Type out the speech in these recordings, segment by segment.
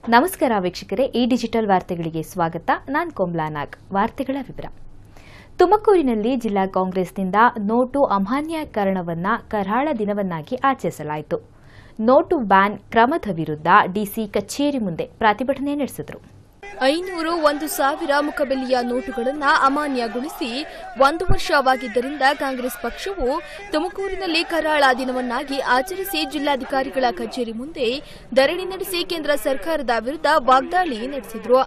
ನಮಸ್ಕಾರ ವೀಕ್ಷಕರೇ ಈ ಡಿಜಿಟಲ್ ವಾರ್ತೆಗಳಿಗೆ ಸ್ವಾಗತ ನಾನು ಕೋಮ್ಲಾ ನಾಗ್ ವಾರ್ತೆಗಳ ವಿವರ ತುಮಕೂರಿನಲ್ಲಿ ಜಿಲ್ಲಾ ಕಾಂಗ್ರೆಸ್ನಿಂದ ನೋಟು ಅಮಾನ್ಯೀಕರಣವನ್ನ ಕರಾಳ ದಿನವನ್ನಾಗಿ ಆಚರಿಸಲಾಯಿತು ನೋಟು ಬ್ಯಾನ್ ಕ್ರಮದ ವಿರುದ್ಧ ಡಿಸಿ ಕಚೇರಿ ಮುಂದೆ ಪ್ರತಿಭಟನೆ ನಡೆಸಿದರು ಐನೂರು ಒಂದು ಸಾವಿರ ಮುಖಬೆಲೆಯ ನೋಟುಗಳನ್ನು ಅಮಾನ್ಯಗೊಳಿಸಿ ಒಂದು ವರ್ಷವಾಗಿದ್ದರಿಂದ ಕಾಂಗ್ರೆಸ್ ಪಕ್ಷವು ತುಮಕೂರಿನಲ್ಲಿ ಕರಾಳ ದಿನವನ್ನಾಗಿ ಆಚರಿಸಿ ಜಿಲ್ಲಾಧಿಕಾರಿಗಳ ಕಚೇರಿ ಮುಂದೆ ಧರಣಿ ನಡೆಸಿ ಕೇಂದ್ರ ಸರ್ಕಾರದ ವಿರುದ್ಧ ವಾಗ್ದಾಳಿ ನಡೆಸಿದರು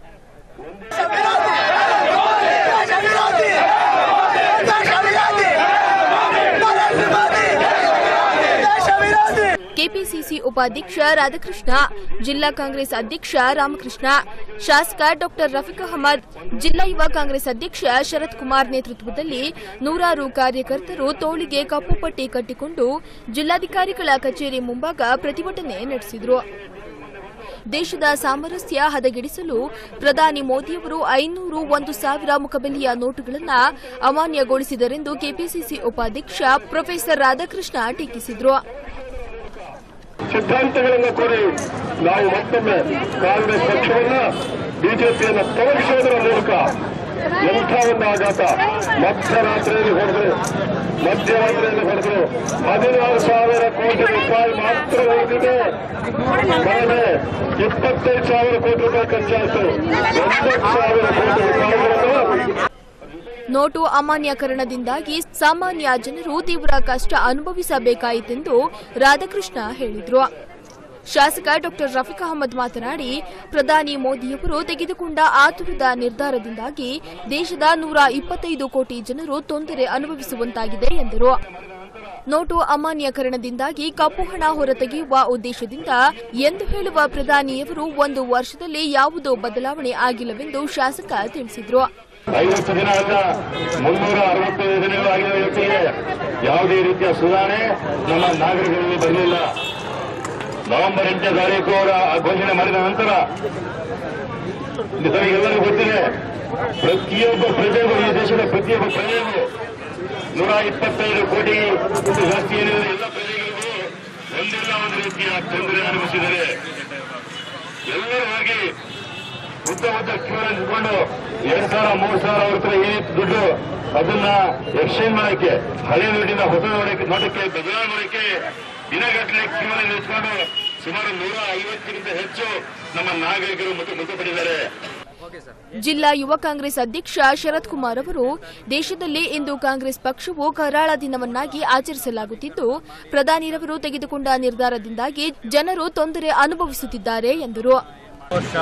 ಕೆಪಿಸಿಸಿ ಉಪಾಧ್ಯಕ್ಷ ರಾಧಾಕೃಷ್ಣ ಜಿಲ್ಲಾ ಕಾಂಗ್ರೆಸ್ ಅಧ್ಯಕ್ಷ ರಾಮಕೃಷ್ಣ ಶಾಸಕ ಡಾಕ್ಟರ್ ರಫೀಕ್ ಅಹಮದ್ ಜಿಲ್ಲಾ ಯುವ ಕಾಂಗ್ರೆಸ್ ಅಧ್ಯಕ್ಷ ಶರತ್ ಕುಮಾರ್ ನೇತೃತ್ವದಲ್ಲಿ ನೂರಾರು ಕಾರ್ಯಕರ್ತರು ತೋಳಿಗೆ ಕಪ್ಪು ಪಟ್ಟಿ ಕಟ್ಟಿಕೊಂಡು ಜಿಲ್ಲಾಧಿಕಾರಿಗಳ ಕಚೇರಿ ಮುಂಭಾಗ ಪ್ರತಿಭಟನೆ ನಡೆಸಿದರು ದೇಶದ ಸಾಮರಸ್ಯ ಹದಗೆಡಿಸಲು ಪ್ರಧಾನಿ ಮೋದಿಯವರು ಐನೂರು ಒಂದು ಸಾವಿರ ಮುಖಬೆಲೆಯ ನೋಟುಗಳನ್ನು ಅಮಾನ್ಯಗೊಳಿಸಿದರೆಂದು ಕೆಪಿಸಿಸಿ ಉಪಾಧ್ಯಕ್ಷ ಪ್ರೊಫೆಸರ್ ರಾಧಾಕೃಷ್ಣ ಟೀಕಿಸಿದರು ಸಿದ್ಧಾಂತಗಳನ್ನು ಕೋರಿ ನಾವು ಮತ್ತೊಮ್ಮೆ ಕಾಂಗ್ರೆಸ್ ಪಕ್ಷವನ್ನ ಬಿಜೆಪಿಯನ್ನು ತೊಲಗಿಸುವುದರ ಮೂಲಕ ಎಂಥ ಒಂದು ಆಘಾತ ಮಧ್ಯರಾತ್ರಿಯಲ್ಲಿ ಹೊಡೆದ್ರು ಮಧ್ಯರಾತ್ರಿಯಲ್ಲಿ ಹೊಡೆದ್ರು ಹದಿನಾರು ಸಾವಿರ ಕೋಟಿ ರೂಪಾಯಿ ಮಾತ್ರ ಉಳಿದಿದೆ ಕಡಿಮೆ ಇಪ್ಪತ್ತೈದು ಸಾವಿರ ಕೋಟಿ ರೂಪಾಯಿ ಖರ್ಚಾಯಿತು ಒಂಬತ್ತು ಸಾವಿರ ಕೋಟಿ ರೂಪಾಯಿಗಳನ್ನು ನೋಟು ಅಮಾನ್ಯೀಕರಣದಿಂದಾಗಿ ಸಾಮಾನ್ಯ ಜನರು ತೀವ್ರ ಕಷ್ಟ ಅನುಭವಿಸಬೇಕಾಯಿತೆಂದು ರಾಧಾಕೃಷ್ಣ ಹೇಳಿದರು ಶಾಸಕ ಡಾಕ್ಟರ್ ರಫೀಕ್ ಅಹಮದ್ ಮಾತನಾಡಿ ಪ್ರಧಾನಿ ಮೋದಿಯವರು ತೆಗೆದುಕೊಂಡ ಆತುರದ ನಿರ್ಧಾರದಿಂದಾಗಿ ದೇಶದ ನೂರ ಇಪ್ಪತ್ತೈದು ಕೋಟಿ ಜನರು ತೊಂದರೆ ಅನುಭವಿಸುವಂತಾಗಿದೆ ಎಂದರು ನೋಟು ಅಮಾನ್ಯೀಕರಣದಿಂದಾಗಿ ಕಪ್ಪು ಹಣ ಹೊರತೆಗೆಯುವ ಉದ್ದೇಶದಿಂದ ಎಂದು ಹೇಳುವ ಪ್ರಧಾನಿಯವರು ಒಂದು ವರ್ಷದಲ್ಲಿ ಯಾವುದೋ ಬದಲಾವಣೆ ಆಗಿಲ್ಲವೆಂದು ಶಾಸಕ ತಿಳಿಸಿದರು ಐವತ್ತು ದಿನ ಅಲ್ಲ ಮುನ್ನೂರ ಅರವತ್ತೈದು ದಿನಗಳಾಗಿರುವ ವ್ಯಕ್ತಿಗೆ ಯಾವುದೇ ರೀತಿಯ ಸುಧಾರಣೆ ನಮ್ಮ ನಾಗರಿಕರಲ್ಲಿ ಬರಲಿಲ್ಲ ನವೆಂಬರ್ ಎಂಟನೇ ತಾರೀಕು ಅವರ ಘೋಷಣೆ ಮಾಡಿದ ನಂತರ ಇದು ತಮಗೆಲ್ಲರಿಗೂ ಗೊತ್ತಿದೆ ಪ್ರತಿಯೊಬ್ಬ ಪ್ರಜೆಗೂ ಈ ದೇಶದ ಪ್ರತಿಯೊಬ್ಬ ಪ್ರಜೆಗೂ ನೂರ ಇಪ್ಪತ್ತೈದು ಕೋಟಿ ಜಾಸ್ತಿ ಏನಿದೆ ಎಲ್ಲ ಪ್ರಜೆಗಳಿಗೂ ಒಂದಿಲ್ಲ ಒಂದು ರೀತಿಯ ತೊಂದರೆ ಅನುಭವಿಸಿದ್ದಾರೆ ಎಲ್ಲರೂ ಹೋಗಿ ಉದ್ದ ಉದ್ದ ಕ್ಯೂ ನಿಂತ್ಕೊಂಡು ಎರಡ್ ಸಾವಿರ ಮೂರು ಸಾವಿರ ಅವ್ರ ಹತ್ರ ಏನಿತ್ತು ದುಡ್ಡು ಅದನ್ನ ಎಕ್ಸ್ಚೇಂಜ್ ಮಾಡಕ್ಕೆ ಹಳೆ ದುಡ್ಡಿನ ಹೊಸ ನೋಡಕ್ಕೆ ನೋಟಕ್ಕೆ ಬದಲಾವಣೆ ಮಾಡಕ್ಕೆ ದಿನಗಟ್ಟಲೆ ಕ್ಯೂ ನಿಂತ್ಕೊಂಡು ಸುಮಾರು ನೂರ ಐವತ್ತಕ್ಕಿಂತ ಹೆಚ್ಚು ನಮ್ಮ ನಾಗರಿಕರು ಮತ್ತು ಮೃತಪಟ್ಟಿದ್ದಾರೆ ಜಿಲ್ಲಾ ಯುವ ಕಾಂಗ್ರೆಸ್ ಅಧ್ಯಕ್ಷ ಶರತ್ ಕುಮಾರ್ ಅವರು ದೇಶದಲ್ಲಿ ಇಂದು ಕಾಂಗ್ರೆಸ್ ಪಕ್ಷವು ಕರಾಳ ದಿನವನ್ನಾಗಿ ಆಚರಿಸಲಾಗುತ್ತಿದ್ದು ಪ್ರಧಾನಿರವರು ತೆಗೆದುಕೊಂಡ ನಿರ್ಧಾರದಿಂದಾಗಿ ಜನರು ತೊಂದರೆ ಅನುಭವಿಸುತ್ತಿದ್ದಾರೆ ಎಂದರು ವರ್ಷ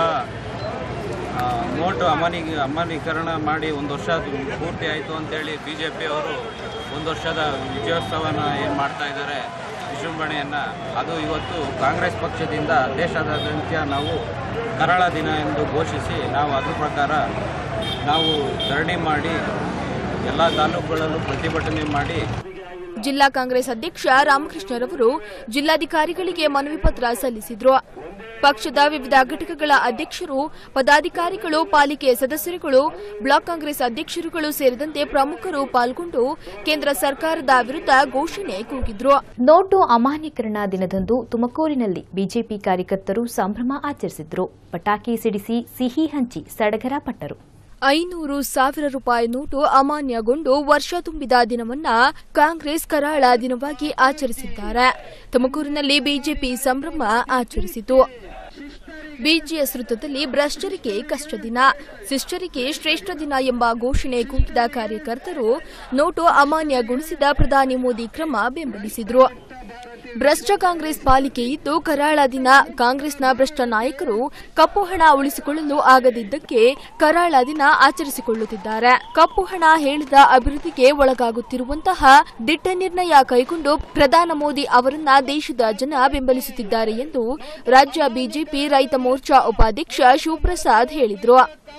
ಆ, ನೋಟು ಅಮಾನಿ ಅಮಾನ್ಯೀಕರಣ ಮಾಡಿ ಒಂದು ವರ್ಷ ಅದು ಪೂರ್ತಿ ಆಯಿತು ಅಂತೇಳಿ ಬಿ ಜೆ ಪಿಯವರು ಒಂದು ವರ್ಷದ ವಿಜಯೋತ್ಸವನ ಏನು ಮಾಡ್ತಾ ಇದ್ದಾರೆ ವಿಜೃಂಭಣೆಯನ್ನು ಅದು ಇವತ್ತು ಕಾಂಗ್ರೆಸ್ ಪಕ್ಷದಿಂದ ದೇಶದಾದ್ಯಂತ ನಾವು ಕರಾಳ ದಿನ ಎಂದು ಘೋಷಿಸಿ ನಾವು ಅದ್ರ ಪ್ರಕಾರ ನಾವು ಧರಣಿ ಮಾಡಿ ಎಲ್ಲ ತಾಲೂಕುಗಳಲ್ಲೂ ಪ್ರತಿಭಟನೆ ಮಾಡಿ ಜಿಲ್ಲಾ ಕಾಂಗ್ರೆಸ್ ಅಧ್ಯಕ್ಷ ರಾಮಕೃಷ್ಣರವರು ಜಿಲ್ಲಾಧಿಕಾರಿಗಳಿಗೆ ಮನವಿ ಪತ್ರ ಸಲ್ಲಿಸಿದ್ರು ಪಕ್ಷದ ವಿವಿಧ ಘಟಕಗಳ ಅಧ್ಯಕ್ಷರು ಪದಾಧಿಕಾರಿಗಳು ಪಾಲಿಕೆ ಸದಸ್ಯರುಗಳು ಬ್ಲಾಕ್ ಕಾಂಗ್ರೆಸ್ ಅಧ್ಯಕ್ಷರುಗಳು ಸೇರಿದಂತೆ ಪ್ರಮುಖರು ಪಾಲ್ಗೊಂಡು ಕೇಂದ್ರ ಸರ್ಕಾರದ ವಿರುದ್ಧ ಘೋಷಣೆ ಕೂಗಿದ್ರು ನೋಟು ಅಮಾನ್ಯೀಕರಣ ದಿನದಂದು ತುಮಕೂರಿನಲ್ಲಿ ಬಿಜೆಪಿ ಕಾರ್ಯಕರ್ತರು ಸಂಭ್ರಮ ಆಚರಿಸಿದ್ರು ಪಟಾಕಿ ಸಿಡಿಸಿ ಸಿಹಿ ಹಂಚಿ ಸಡಗರ ಪಟ್ಟರು ಐನೂರು ಸಾವಿರ ರೂಪಾಯಿ ನೋಟು ಅಮಾನ್ಯಗೊಂಡು ವರ್ಷ ತುಂಬಿದ ದಿನವನ್ನ ಕಾಂಗ್ರೆಸ್ ಕರಾಳ ದಿನವಾಗಿ ಆಚರಿಸಿದ್ದಾರೆ ತುಮಕೂರಿನಲ್ಲಿ ಬಿಜೆಪಿ ಸಂಭ್ರಮ ಆಚರಿಸಿತು ಬಿಜಿಎಸ್ ವೃತ್ತದಲ್ಲಿ ಭ್ರಷ್ಟರಿಗೆ ಕಷ್ಟ ದಿನ ಶಿಷ್ಟರಿಗೆ ಶ್ರೇಷ್ಠ ದಿನ ಎಂಬ ಘೋಷಣೆ ಕೂಗಿದ ಕಾರ್ಯಕರ್ತರು ನೋಟು ಅಮಾನ್ಯಗೊಳಿಸಿದ ಪ್ರಧಾನಿ ಮೋದಿ ಕ್ರಮ ಬೆಂಬಲಿಸಿದರು ಭ್ರಷ್ಟ ಕಾಂಗ್ರೆಸ್ ಪಾಲಿಕೆ ಇದ್ದು ಕರಾಳ ದಿನ ಕಾಂಗ್ರೆಸ್ನ ಭ್ರಷ್ಟ ನಾಯಕರು ಕಪ್ಪು ಹಣ ಉಳಿಸಿಕೊಳ್ಳಲು ಆಗದಿದ್ದಕ್ಕೆ ಕರಾಳ ದಿನ ಆಚರಿಸಿಕೊಳ್ಳುತ್ತಿದ್ದಾರೆ ಕಪ್ಪು ಹಣ ಹೇಳಿದ ಅಭಿವೃದ್ಧಿಗೆ ಒಳಗಾಗುತ್ತಿರುವಂತಹ ದಿಟ್ಟ ನಿರ್ಣಯ ಕೈಗೊಂಡು ಪ್ರಧಾನ ಮೋದಿ ಅವರನ್ನ ದೇಶದ ಜನ ಬೆಂಬಲಿಸುತ್ತಿದ್ದಾರೆ ಎಂದು ರಾಜ್ಯ ಬಿಜೆಪಿ ರೈತ ಮೋರ್ಚಾ ಉಪಾಧ್ಯಕ್ಷ ಶಿವಪ್ರಸಾದ್ ಹೇಳಿದರು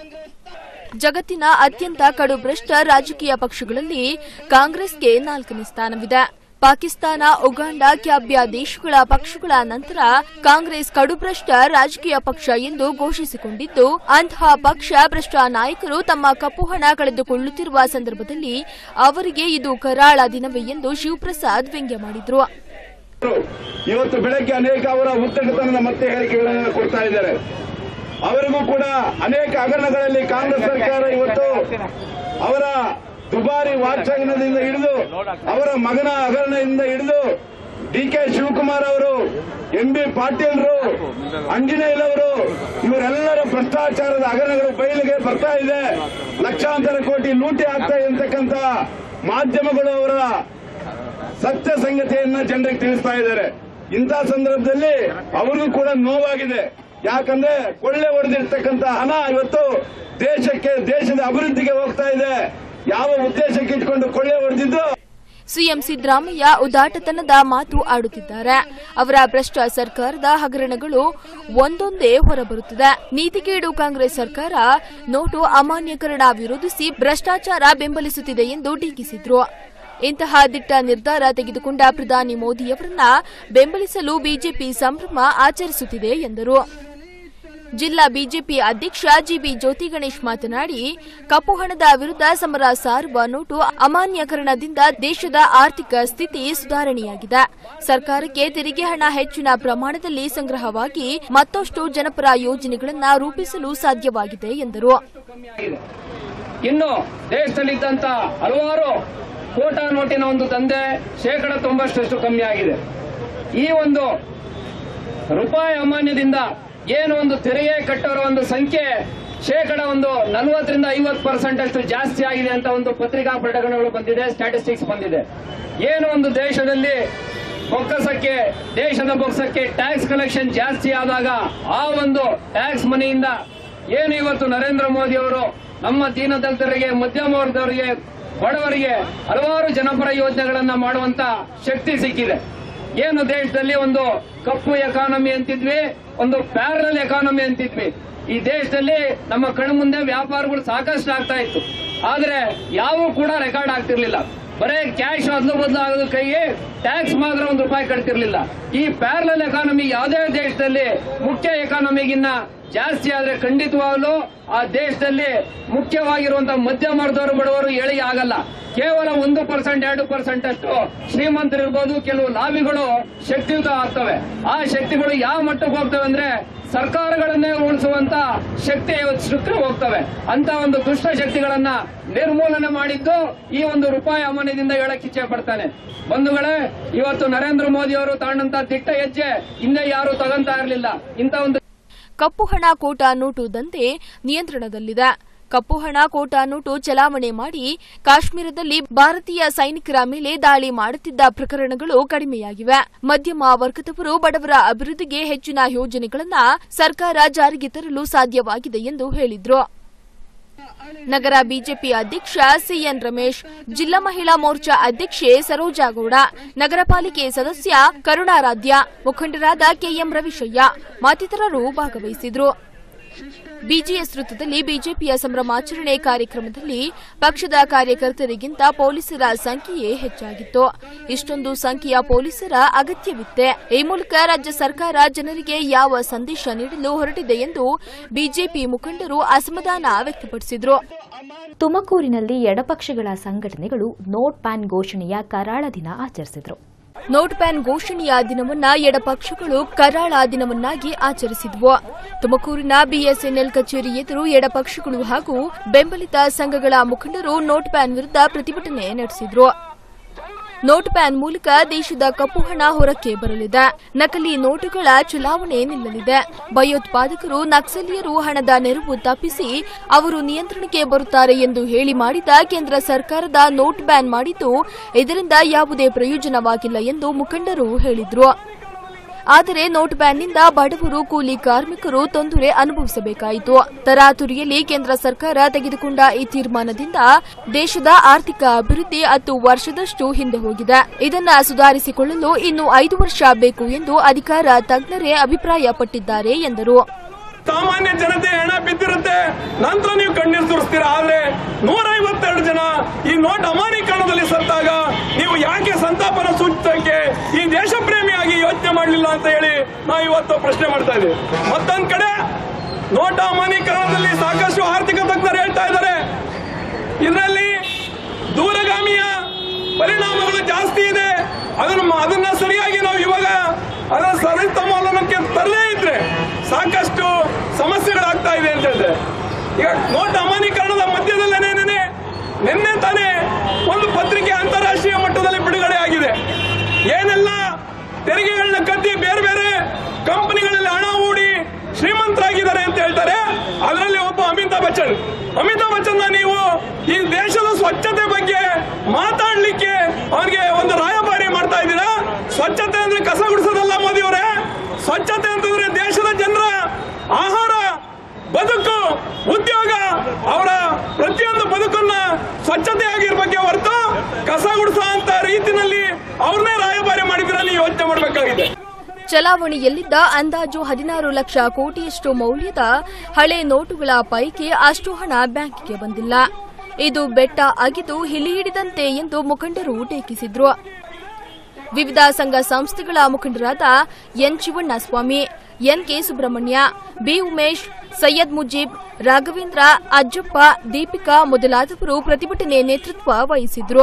ಜಗತ್ತಿನ ಅತ್ಯಂತ ಕಡುಭ್ರಷ್ಟ ರಾಜಕೀಯ ಪಕ್ಷಗಳಲ್ಲಿ ಕಾಂಗ್ರೆಸ್ಗೆ ನಾಲ್ಕನೇ ಸ್ಥಾನವಿದೆ ಪಾಕಿಸ್ತಾನ ಉಗಾಂಡ ಕ್ಯಾಬ್ಯ ದೇಶಗಳ ಪಕ್ಷಗಳ ನಂತರ ಕಾಂಗ್ರೆಸ್ ಕಡುಭ್ರಷ್ಟ ರಾಜಕೀಯ ಪಕ್ಷ ಎಂದು ಘೋಷಿಸಿಕೊಂಡಿದ್ದು ಅಂತಹ ಪಕ್ಷ ಭ್ರಷ್ಟ ನಾಯಕರು ತಮ್ಮ ಕಪ್ಪು ಹಣ ಕಳೆದುಕೊಳ್ಳುತ್ತಿರುವ ಸಂದರ್ಭದಲ್ಲಿ ಅವರಿಗೆ ಇದು ಕರಾಳ ದಿನವೇ ಎಂದು ಶಿವಪ್ರಸಾದ್ ವ್ಯಂಗ್ಯ ಮಾಡಿದರು ಇವತ್ತು ಬೆಳಗ್ಗೆ ಅನೇಕ ಅವರ ಉತ್ತಟತನದ ಮತ್ತೆ ಹೇಳಿಕೆಗಳನ್ನು ಕೊಡ್ತಾ ಇದ್ದಾರೆ ಅವರಿಗೂ ಕೂಡ ಅನೇಕ ಹಗರಣಗಳಲ್ಲಿ ಕಾಂಗ್ರೆಸ್ ಸರ್ಕಾರ ಇವತ್ತು ಅವರ ದುಬಾರಿ ವಾಚಂಗನದಿಂದ ಹಿಡಿದು ಅವರ ಮಗನ ಹಗರಣದಿಂದ ಹಿಡಿದು ಡಿ ಕೆ ಶಿವಕುಮಾರ್ ಅವರು ಎಂ ಬಿ ಪಾಟೀಲ್ರು ಅಂಜನೇಯಲ್ ಅವರು ಇವರೆಲ್ಲರ ಭ್ರಷ್ಟಾಚಾರದ ಹಗರಣಗಳು ಬಯಲಿಗೆ ಬರ್ತಾ ಇದೆ ಲಕ್ಷಾಂತರ ಕೋಟಿ ಲೂಟಿ ಆಗ್ತಾ ಇರತಕ್ಕಂತ ಮಾಧ್ಯಮಗಳು ಅವರ ಸತ್ಯ ಸಂಗತಿಯನ್ನ ಜನರಿಗೆ ತಿಳಿಸ್ತಾ ಇದ್ದಾರೆ ಇಂಥ ಸಂದರ್ಭದಲ್ಲಿ ಅವ್ರಿಗೂ ಕೂಡ ನೋವಾಗಿದೆ ಯಾಕಂದ್ರೆ ಕೊಳ್ಳೆ ಹೊಡೆದಿರ್ತಕ್ಕಂಥ ಹಣ ಇವತ್ತು ದೇಶಕ್ಕೆ ದೇಶದ ಅಭಿವೃದ್ಧಿಗೆ ಹೋಗ್ತಾ ಇದೆ ಯಾವ ಉದ್ದೇಶಕ್ಕೆ ಇಟ್ಕೊಂಡು ಕೊಳ್ಳೆ ಹೊಡೆದಿದ್ದು ಸಿಎಂ ಸಿದ್ದರಾಮಯ್ಯ ಉದಾಟತನದ ಮಾತು ಆಡುತ್ತಿದ್ದಾರೆ ಅವರ ಭ್ರಷ್ಟ ಸರ್ಕಾರದ ಹಗರಣಗಳು ಒಂದೊಂದೇ ಹೊರಬರುತ್ತಿದೆ ನೀತಿಗೇಡು ಕಾಂಗ್ರೆಸ್ ಸರ್ಕಾರ ನೋಟು ಅಮಾನ್ಯೀಕರಣ ವಿರೋಧಿಸಿ ಭ್ರಷ್ಟಾಚಾರ ಬೆಂಬಲಿಸುತ್ತಿದೆ ಎಂದು ಟೀಕಿಸಿದ್ರು ಇಂತಹ ದಿಟ್ಟ ನಿರ್ಧಾರ ತೆಗೆದುಕೊಂಡ ಪ್ರಧಾನಿ ಮೋದಿಯವರನ್ನ ಬೆಂಬಲಿಸಲು ಬಿಜೆಪಿ ಸಂಭ್ರಮ ಆಚರಿಸುತ್ತಿದೆ ಎಂದರು ಜಿಲ್ಲಾ ಬಿಜೆಪಿ ಅಧ್ಯಕ್ಷ ಜಿಬಿ ಜ್ಯೋತಿ ಗಣೇಶ್ ಮಾತನಾಡಿ ಕಪ್ಪು ಹಣದ ವಿರುದ್ಧ ಸಮರ ಸಾರುವ ನೋಟು ಅಮಾನ್ಯೀಕರಣದಿಂದ ದೇಶದ ಆರ್ಥಿಕ ಸ್ಥಿತಿ ಸುಧಾರಣೆಯಾಗಿದೆ ಸರ್ಕಾರಕ್ಕೆ ತೆರಿಗೆ ಹಣ ಹೆಚ್ಚಿನ ಪ್ರಮಾಣದಲ್ಲಿ ಸಂಗ್ರಹವಾಗಿ ಮತ್ತಷ್ಟು ಜನಪರ ಯೋಜನೆಗಳನ್ನು ರೂಪಿಸಲು ಸಾಧ್ಯವಾಗಿದೆ ಎಂದರು ಇನ್ನು ದೇಶದಲ್ಲಿದ್ದಂತ ಹಲವಾರು ಕೋಟಾ ನೋಟಿನ ಒಂದು ದಂಧೆ ಶೇಕಡ ತೊಂಬತ್ತರಷ್ಟು ಕಮ್ಮಿ ಆಗಿದೆ ಈ ಒಂದು ರೂಪಾಯಿ ಅಮಾನ್ಯದಿಂದ ಏನು ಒಂದು ತೆರಿಗೆ ಕಟ್ಟೋರ ಒಂದು ಸಂಖ್ಯೆ ಶೇಕಡ ಒಂದು ನಲವತ್ತರಿಂದ ಐವತ್ತು ಪರ್ಸೆಂಟ್ ಅಷ್ಟು ಜಾಸ್ತಿ ಆಗಿದೆ ಅಂತ ಒಂದು ಪತ್ರಿಕಾ ಪ್ರಕಟಣೆಗಳು ಬಂದಿದೆ ಸ್ಟ್ಯಾಟಿಸ್ಟಿಕ್ಸ್ ಬಂದಿದೆ ಏನು ಒಂದು ದೇಶದಲ್ಲಿ ಬೊಕ್ಕಸಕ್ಕೆ ದೇಶದ ಬೊಕ್ಕಸಕ್ಕೆ ಟ್ಯಾಕ್ಸ್ ಕಲೆಕ್ಷನ್ ಜಾಸ್ತಿ ಆದಾಗ ಆ ಒಂದು ಟ್ಯಾಕ್ಸ್ ಮನಿಯಿಂದ ಏನು ಇವತ್ತು ನರೇಂದ್ರ ಮೋದಿ ಅವರು ನಮ್ಮ ದೀನದಲಿತರಿಗೆ ಮಧ್ಯಮ ವರ್ಗದವರಿಗೆ ಬಡವರಿಗೆ ಹಲವಾರು ಜನಪರ ಯೋಜನೆಗಳನ್ನ ಮಾಡುವಂತ ಶಕ್ತಿ ಸಿಕ್ಕಿದೆ ಏನು ದೇಶದಲ್ಲಿ ಒಂದು ಕಪ್ಪು ಎಕಾನಮಿ ಅಂತಿದ್ವಿ ಒಂದು ಪ್ಯಾರಲ್ ಎಕಾನಮಿ ಅಂತಿದ್ವಿ ಈ ದೇಶದಲ್ಲಿ ನಮ್ಮ ಕಣ್ಮುಂದೆ ವ್ಯಾಪಾರಗಳು ಸಾಕಷ್ಟು ಆಗ್ತಾ ಇತ್ತು ಆದ್ರೆ ಯಾವೂ ಕೂಡ ರೆಕಾರ್ಡ್ ಆಗ್ತಿರ್ಲಿಲ್ಲ ಬರೇ ಕ್ಯಾಶ್ ಅದ್ಲು ಬದಲು ಆಗೋದು ಕೈಗೆ ಟ್ಯಾಕ್ಸ್ ಮಾತ್ರ ಒಂದು ರೂಪಾಯಿ ಕಟ್ತಿರ್ಲಿಲ್ಲ ಈ ಪ್ಯಾರಲಲ್ ಎಕಾನಮಿ ಯಾವುದೇ ದೇಶದಲ್ಲಿ ಮುಖ್ಯ ಎಕಾನಮಿಗಿನ್ನ ಜಾಸ್ತಿ ಆದ್ರೆ ಖಂಡಿತವಾಗಲೂ ಆ ದೇಶದಲ್ಲಿ ಮುಖ್ಯವಾಗಿರುವಂತಹ ಮಧ್ಯಮ ವರ್ಗದವರು ಬಡವರು ಏಳಿಗೆ ಆಗಲ್ಲ ಕೇವಲ ಒಂದು ಪರ್ಸೆಂಟ್ ಎರಡು ಪರ್ಸೆಂಟ್ ಅಷ್ಟು ಶ್ರೀಮಂತರಿರ್ಬೋದು ಕೆಲವು ಲಾಬಿಗಳು ಶಕ್ತಿಯುತ ಆಗ್ತವೆ ಆ ಶಕ್ತಿಗಳು ಯಾವ ಮಟ್ಟಕ್ಕೆ ಹೋಗ್ತವೆ ಅಂದ್ರೆ ಸರ್ಕಾರಗಳನ್ನೇ ಉಳಿಸುವಂತ ಶಕ್ತಿ ಇವತ್ತು ಶುಕ್ರ ಹೋಗ್ತವೆ ಅಂತ ಒಂದು ದುಷ್ಟ ಶಕ್ತಿಗಳನ್ನ ನಿರ್ಮೂಲನೆ ಮಾಡಿದ್ದು ಈ ಒಂದು ರೂಪಾಯಿ ಅಮಾನ್ಯದಿಂದ ಹೇಳಕ್ ಇಚ್ಛೆ ಪಡ್ತಾನೆ ಬಂಧುಗಳೇ ಇವತ್ತು ನರೇಂದ್ರ ಮೋದಿ ಅವರು ತಾಂಡಂತ ದಿಟ್ಟ ಹೆಜ್ಜೆ ಹಿಂದೆ ಯಾರು ತಗಂತಾ ಇರಲಿಲ್ಲ ಇಂಥ ಒಂದು ಕಪ್ಪು ಹಣ ಕೋಟಾ ನೋಟು ದಂಧೆ ನಿಯಂತ್ರಣದಲ್ಲಿದೆ ಕಪ್ಪು ಹಣ ಕೋಟಾ ನೋಟು ಚಲಾವಣೆ ಮಾಡಿ ಕಾಶ್ಮೀರದಲ್ಲಿ ಭಾರತೀಯ ಸೈನಿಕರ ಮೇಲೆ ದಾಳಿ ಮಾಡುತ್ತಿದ್ದ ಪ್ರಕರಣಗಳು ಕಡಿಮೆಯಾಗಿವೆ ಮಧ್ಯಮ ವರ್ಗದವರು ಬಡವರ ಅಭಿವೃದ್ಧಿಗೆ ಹೆಚ್ಚಿನ ಯೋಜನೆಗಳನ್ನ ಸರ್ಕಾರ ಜಾರಿಗೆ ತರಲು ಸಾಧ್ಯವಾಗಿದೆ ಎಂದು ಹೇಳಿದ್ರು ನಗರ ಬಿಜೆಪಿ ಅಧ್ಯಕ್ಷ ಸಿಎನ್ ರಮೇಶ್ ಜಿಲ್ಲಾ ಮಹಿಳಾ ಮೋರ್ಚಾ ಅಧ್ಯಕ್ಷೆ ಸರೋಜಾಗೌಡ ನಗರ ಪಾಲಿಕೆ ಸದಸ್ಯ ಕರುಣಾರಾಧ್ಯ ಮುಖಂಡರಾದ ಕೆಎಂ ರವಿಶಯ್ಯ ಮತ್ತಿತರರು ಭಾಗವಹಿಸಿದ್ರು ಬಿಜಿಎಸ್ ವೃತ್ತದಲ್ಲಿ ಬಿಜೆಪಿಯ ಸಂಭ್ರಮಾಚರಣೆ ಕಾರ್ಯಕ್ರಮದಲ್ಲಿ ಪಕ್ಷದ ಕಾರ್ಯಕರ್ತರಿಗಿಂತ ಪೊಲೀಸರ ಸಂಖ್ಯೆಯೇ ಹೆಚ್ಚಾಗಿತ್ತು ಇಷ್ಟೊಂದು ಸಂಖ್ಯೆಯ ಪೊಲೀಸರ ಅಗತ್ಯವಿತ್ತೆ ಈ ಮೂಲಕ ರಾಜ್ಯ ಸರ್ಕಾರ ಜನರಿಗೆ ಯಾವ ಸಂದೇಶ ನೀಡಲು ಹೊರಟಿದೆ ಎಂದು ಬಿಜೆಪಿ ಮುಖಂಡರು ಅಸಮಾಧಾನ ವ್ಯಕ್ತಪಡಿಸಿದರು ತುಮಕೂರಿನಲ್ಲಿ ಎಡಪಕ್ಷಗಳ ಸಂಘಟನೆಗಳು ನೋಟ್ ಪ್ಯಾನ್ ಘೋಷಣೆಯ ಕರಾಳ ದಿನ ಆಚರಿಸಿದರು ನೋಟ್ ಪ್ಯಾನ್ ಘೋಷಣೆಯ ದಿನವನ್ನ ಎಡಪಕ್ಷಗಳು ಕರಾಳ ದಿನವನ್ನಾಗಿ ಆಚರಿಸಿದ್ವು ತುಮಕೂರಿನ ಬಿಎಸ್ಎನ್ಎಲ್ ಕಚೇರಿ ಎದುರು ಎಡಪಕ್ಷಗಳು ಹಾಗೂ ಬೆಂಬಲಿತ ಸಂಘಗಳ ಮುಖಂಡರು ನೋಟ್ ಪ್ಯಾನ್ ವಿರುದ್ಧ ಪ್ರತಿಭಟನೆ ನಡೆಸಿದ್ರು ನೋಟ್ ಪ್ಯಾನ್ ಮೂಲಕ ದೇಶದ ಕಪ್ಪು ಹಣ ಹೊರಕ್ಕೆ ಬರಲಿದೆ ನಕಲಿ ನೋಟುಗಳ ಚಲಾವಣೆ ನಿಲ್ಲಲಿದೆ ಭಯೋತ್ಪಾದಕರು ನಕ್ಸಲೀಯರು ಹಣದ ನೆರವು ತಪ್ಪಿಸಿ ಅವರು ನಿಯಂತ್ರಣಕ್ಕೆ ಬರುತ್ತಾರೆ ಎಂದು ಹೇಳಿ ಮಾಡಿದ ಕೇಂದ್ರ ಸರ್ಕಾರದ ನೋಟ್ ಬ್ಯಾನ್ ಮಾಡಿದ್ದು ಇದರಿಂದ ಯಾವುದೇ ಪ್ರಯೋಜನವಾಗಿಲ್ಲ ಎಂದು ಮುಖಂಡರು ಹೇಳಿದ್ರು ಆದರೆ ನೋಟ್ ಬ್ಯಾನ್ನಿಂದ ಬಡವರು ಕೂಲಿ ಕಾರ್ಮಿಕರು ತೊಂದರೆ ಅನುಭವಿಸಬೇಕಾಯಿತು ತರಾತುರಿಯಲ್ಲಿ ಕೇಂದ್ರ ಸರ್ಕಾರ ತೆಗೆದುಕೊಂಡ ಈ ತೀರ್ಮಾನದಿಂದ ದೇಶದ ಆರ್ಥಿಕ ಅಭಿವೃದ್ಧಿ ಹತ್ತು ವರ್ಷದಷ್ಟು ಹಿಂದೆ ಹೋಗಿದೆ ಇದನ್ನ ಸುಧಾರಿಸಿಕೊಳ್ಳಲು ಇನ್ನು ಐದು ವರ್ಷ ಬೇಕು ಎಂದು ಅಧಿಕಾರ ತಜ್ಞರೇ ಅಭಿಪ್ರಾಯಪಟ್ಟಿದ್ದಾರೆ ಎಂದರು ಸಾಮಾನ್ಯ ಜನತೆ ಹಣ ಬಿದ್ದಿರುತ್ತೆ ನಂತರ ನೀವು ಕಣ್ಣೀರು ಸುರಿಸ್ತೀರಾ ಆದ್ರೆ ನೂರ ಐವತ್ತೆರಡು ಜನ ಈ ನೋಟ್ ಅಮಾನೀಕರಣದಲ್ಲಿ ಸತ್ತಾಗ ನೀವು ಯಾಕೆ ಸಂತಾಪನ ಸೂಚಿಸಕ್ಕೆ ಈ ದೇಶ ಪ್ರೇಮಿಯಾಗಿ ಯೋಚನೆ ಮಾಡಲಿಲ್ಲ ಅಂತ ಹೇಳಿ ನಾವು ಇವತ್ತು ಪ್ರಶ್ನೆ ಮಾಡ್ತಾ ಇದ್ದೀವಿ ಮತ್ತೊಂದ್ ಕಡೆ ನೋಟ್ ಅಮಾನೀಕರಣದಲ್ಲಿ ಸಾಕಷ್ಟು ಆರ್ಥಿಕ ತಜ್ಞರು ಹೇಳ್ತಾ ಇದ್ದಾರೆ ಇದರಲ್ಲಿ ದೂರಗಾಮಿಯ ಪರಿಣಾಮಗಳು ಜಾಸ್ತಿ ಇದೆ ಅದನ್ನ ಅದನ್ನ ಸರಿಯಾಗಿ ನಾವು ಇವಾಗ ಅದನ್ನ ಸರಿಸಮಾನಕ್ಕೆ ತರಲೇ ಇದ್ರೆ ಸಾಕಷ್ಟು ಸಮಸ್ಯೆಗಳಾಗ್ತಾ ಇದೆ ಅಂತ ಹೇಳ್ತಾರೆ ಈಗ ನೋಟ್ ಅಮಾನ್ಯೀಕರಣದ ಮಧ್ಯದಲ್ಲೇನೇನೆ ನಿನ್ನೆ ತಾನೇ ಒಂದು ಪತ್ರಿಕೆ ಅಂತಾರಾಷ್ಟ್ರೀಯ ಮಟ್ಟದಲ್ಲಿ ಬಿಡುಗಡೆ ಆಗಿದೆ ಏನೆಲ್ಲ ತೆರಿಗೆಗಳನ್ನ ಕಟ್ಟಿ ಬೇರೆ ಬೇರೆ ಕಂಪನಿಗಳಲ್ಲಿ ಹಣ ಹೂಡಿ ಶ್ರೀಮಂತರಾಗಿದ್ದಾರೆ ಅಂತ ಹೇಳ್ತಾರೆ ಅದರಲ್ಲಿ ಒಬ್ಬ ಅಮಿತಾಬ್ ಬಚ್ಚನ್ ಅಮಿತಾಬ್ ಬಚ್ಚನ್ ನೀವು ಈ ದೇಶದ ಸ್ವಚ್ಛತೆ ಬಗ್ಗೆ ಮಾತಾಡ್ಲಿಕ್ಕೆ ಅವನಿಗೆ ಒಂದು ರಾಯಭಾರಿ ಮಾಡ್ತಾ ಇದ್ದೀರಾ ಸ್ವಚ್ಛತೆ ಅಂದ್ರೆ ಕಸ ಗುಡಿಸೋದಲ್ಲ ಮೋದಿ ಅವರೇ ಸ್ವಚ್ಛತೆ ಅಂತಂದ್ರೆ ದೇಶದ ಜನರ ಆಹಾರ ಬದುಕು ಉದ್ಯೋಗ ಅವರ ಪ್ರತಿಯೊಂದು ಬದುಕನ್ನ ಸ್ವಚ್ಛತೆ ಆಗಿರ್ಬೇಕೆ ಹೊರತು ಕಸ ಗುಡಿಸೋ ಅಂತ ರೀತಿನಲ್ಲಿ ಅವ್ರನ್ನೇ ರಾಯಭಾರಿ ಮಾಡಿದ್ರೆ ನೀವು ಯೋಚನೆ ಮಾಡಬೇಕಾಗಿದೆ ಚಲಾವಣೆಯಲ್ಲಿದ್ದ ಅಂದಾಜು ಹದಿನಾರು ಲಕ್ಷ ಕೋಟಿಯಷ್ಟು ಮೌಲ್ಯದ ಹಳೆ ನೋಟುಗಳ ಪೈಕಿ ಅಷ್ಟು ಹಣ ಬ್ಯಾಂಕಿಗೆ ಬಂದಿಲ್ಲ ಇದು ಬೆಟ್ಟ ಅಗಿದು ಹಿಲಿ ಹಿಡಿದಂತೆ ಎಂದು ಮುಖಂಡರು ಟೀಕಿಸಿದ್ರು ವಿವಿಧ ಸಂಘ ಸಂಸ್ಥೆಗಳ ಮುಖಂಡರಾದ N Shivannaswamy N K Subrahmanya B Umesh Syed Mujeeb Raghavendra Ajjappa Deepika ಮೊದಲಾದವರು ಪ್ರತಿಭಟನೆ ನೇತೃತ್ವ ವಹಿಸಿದ್ರು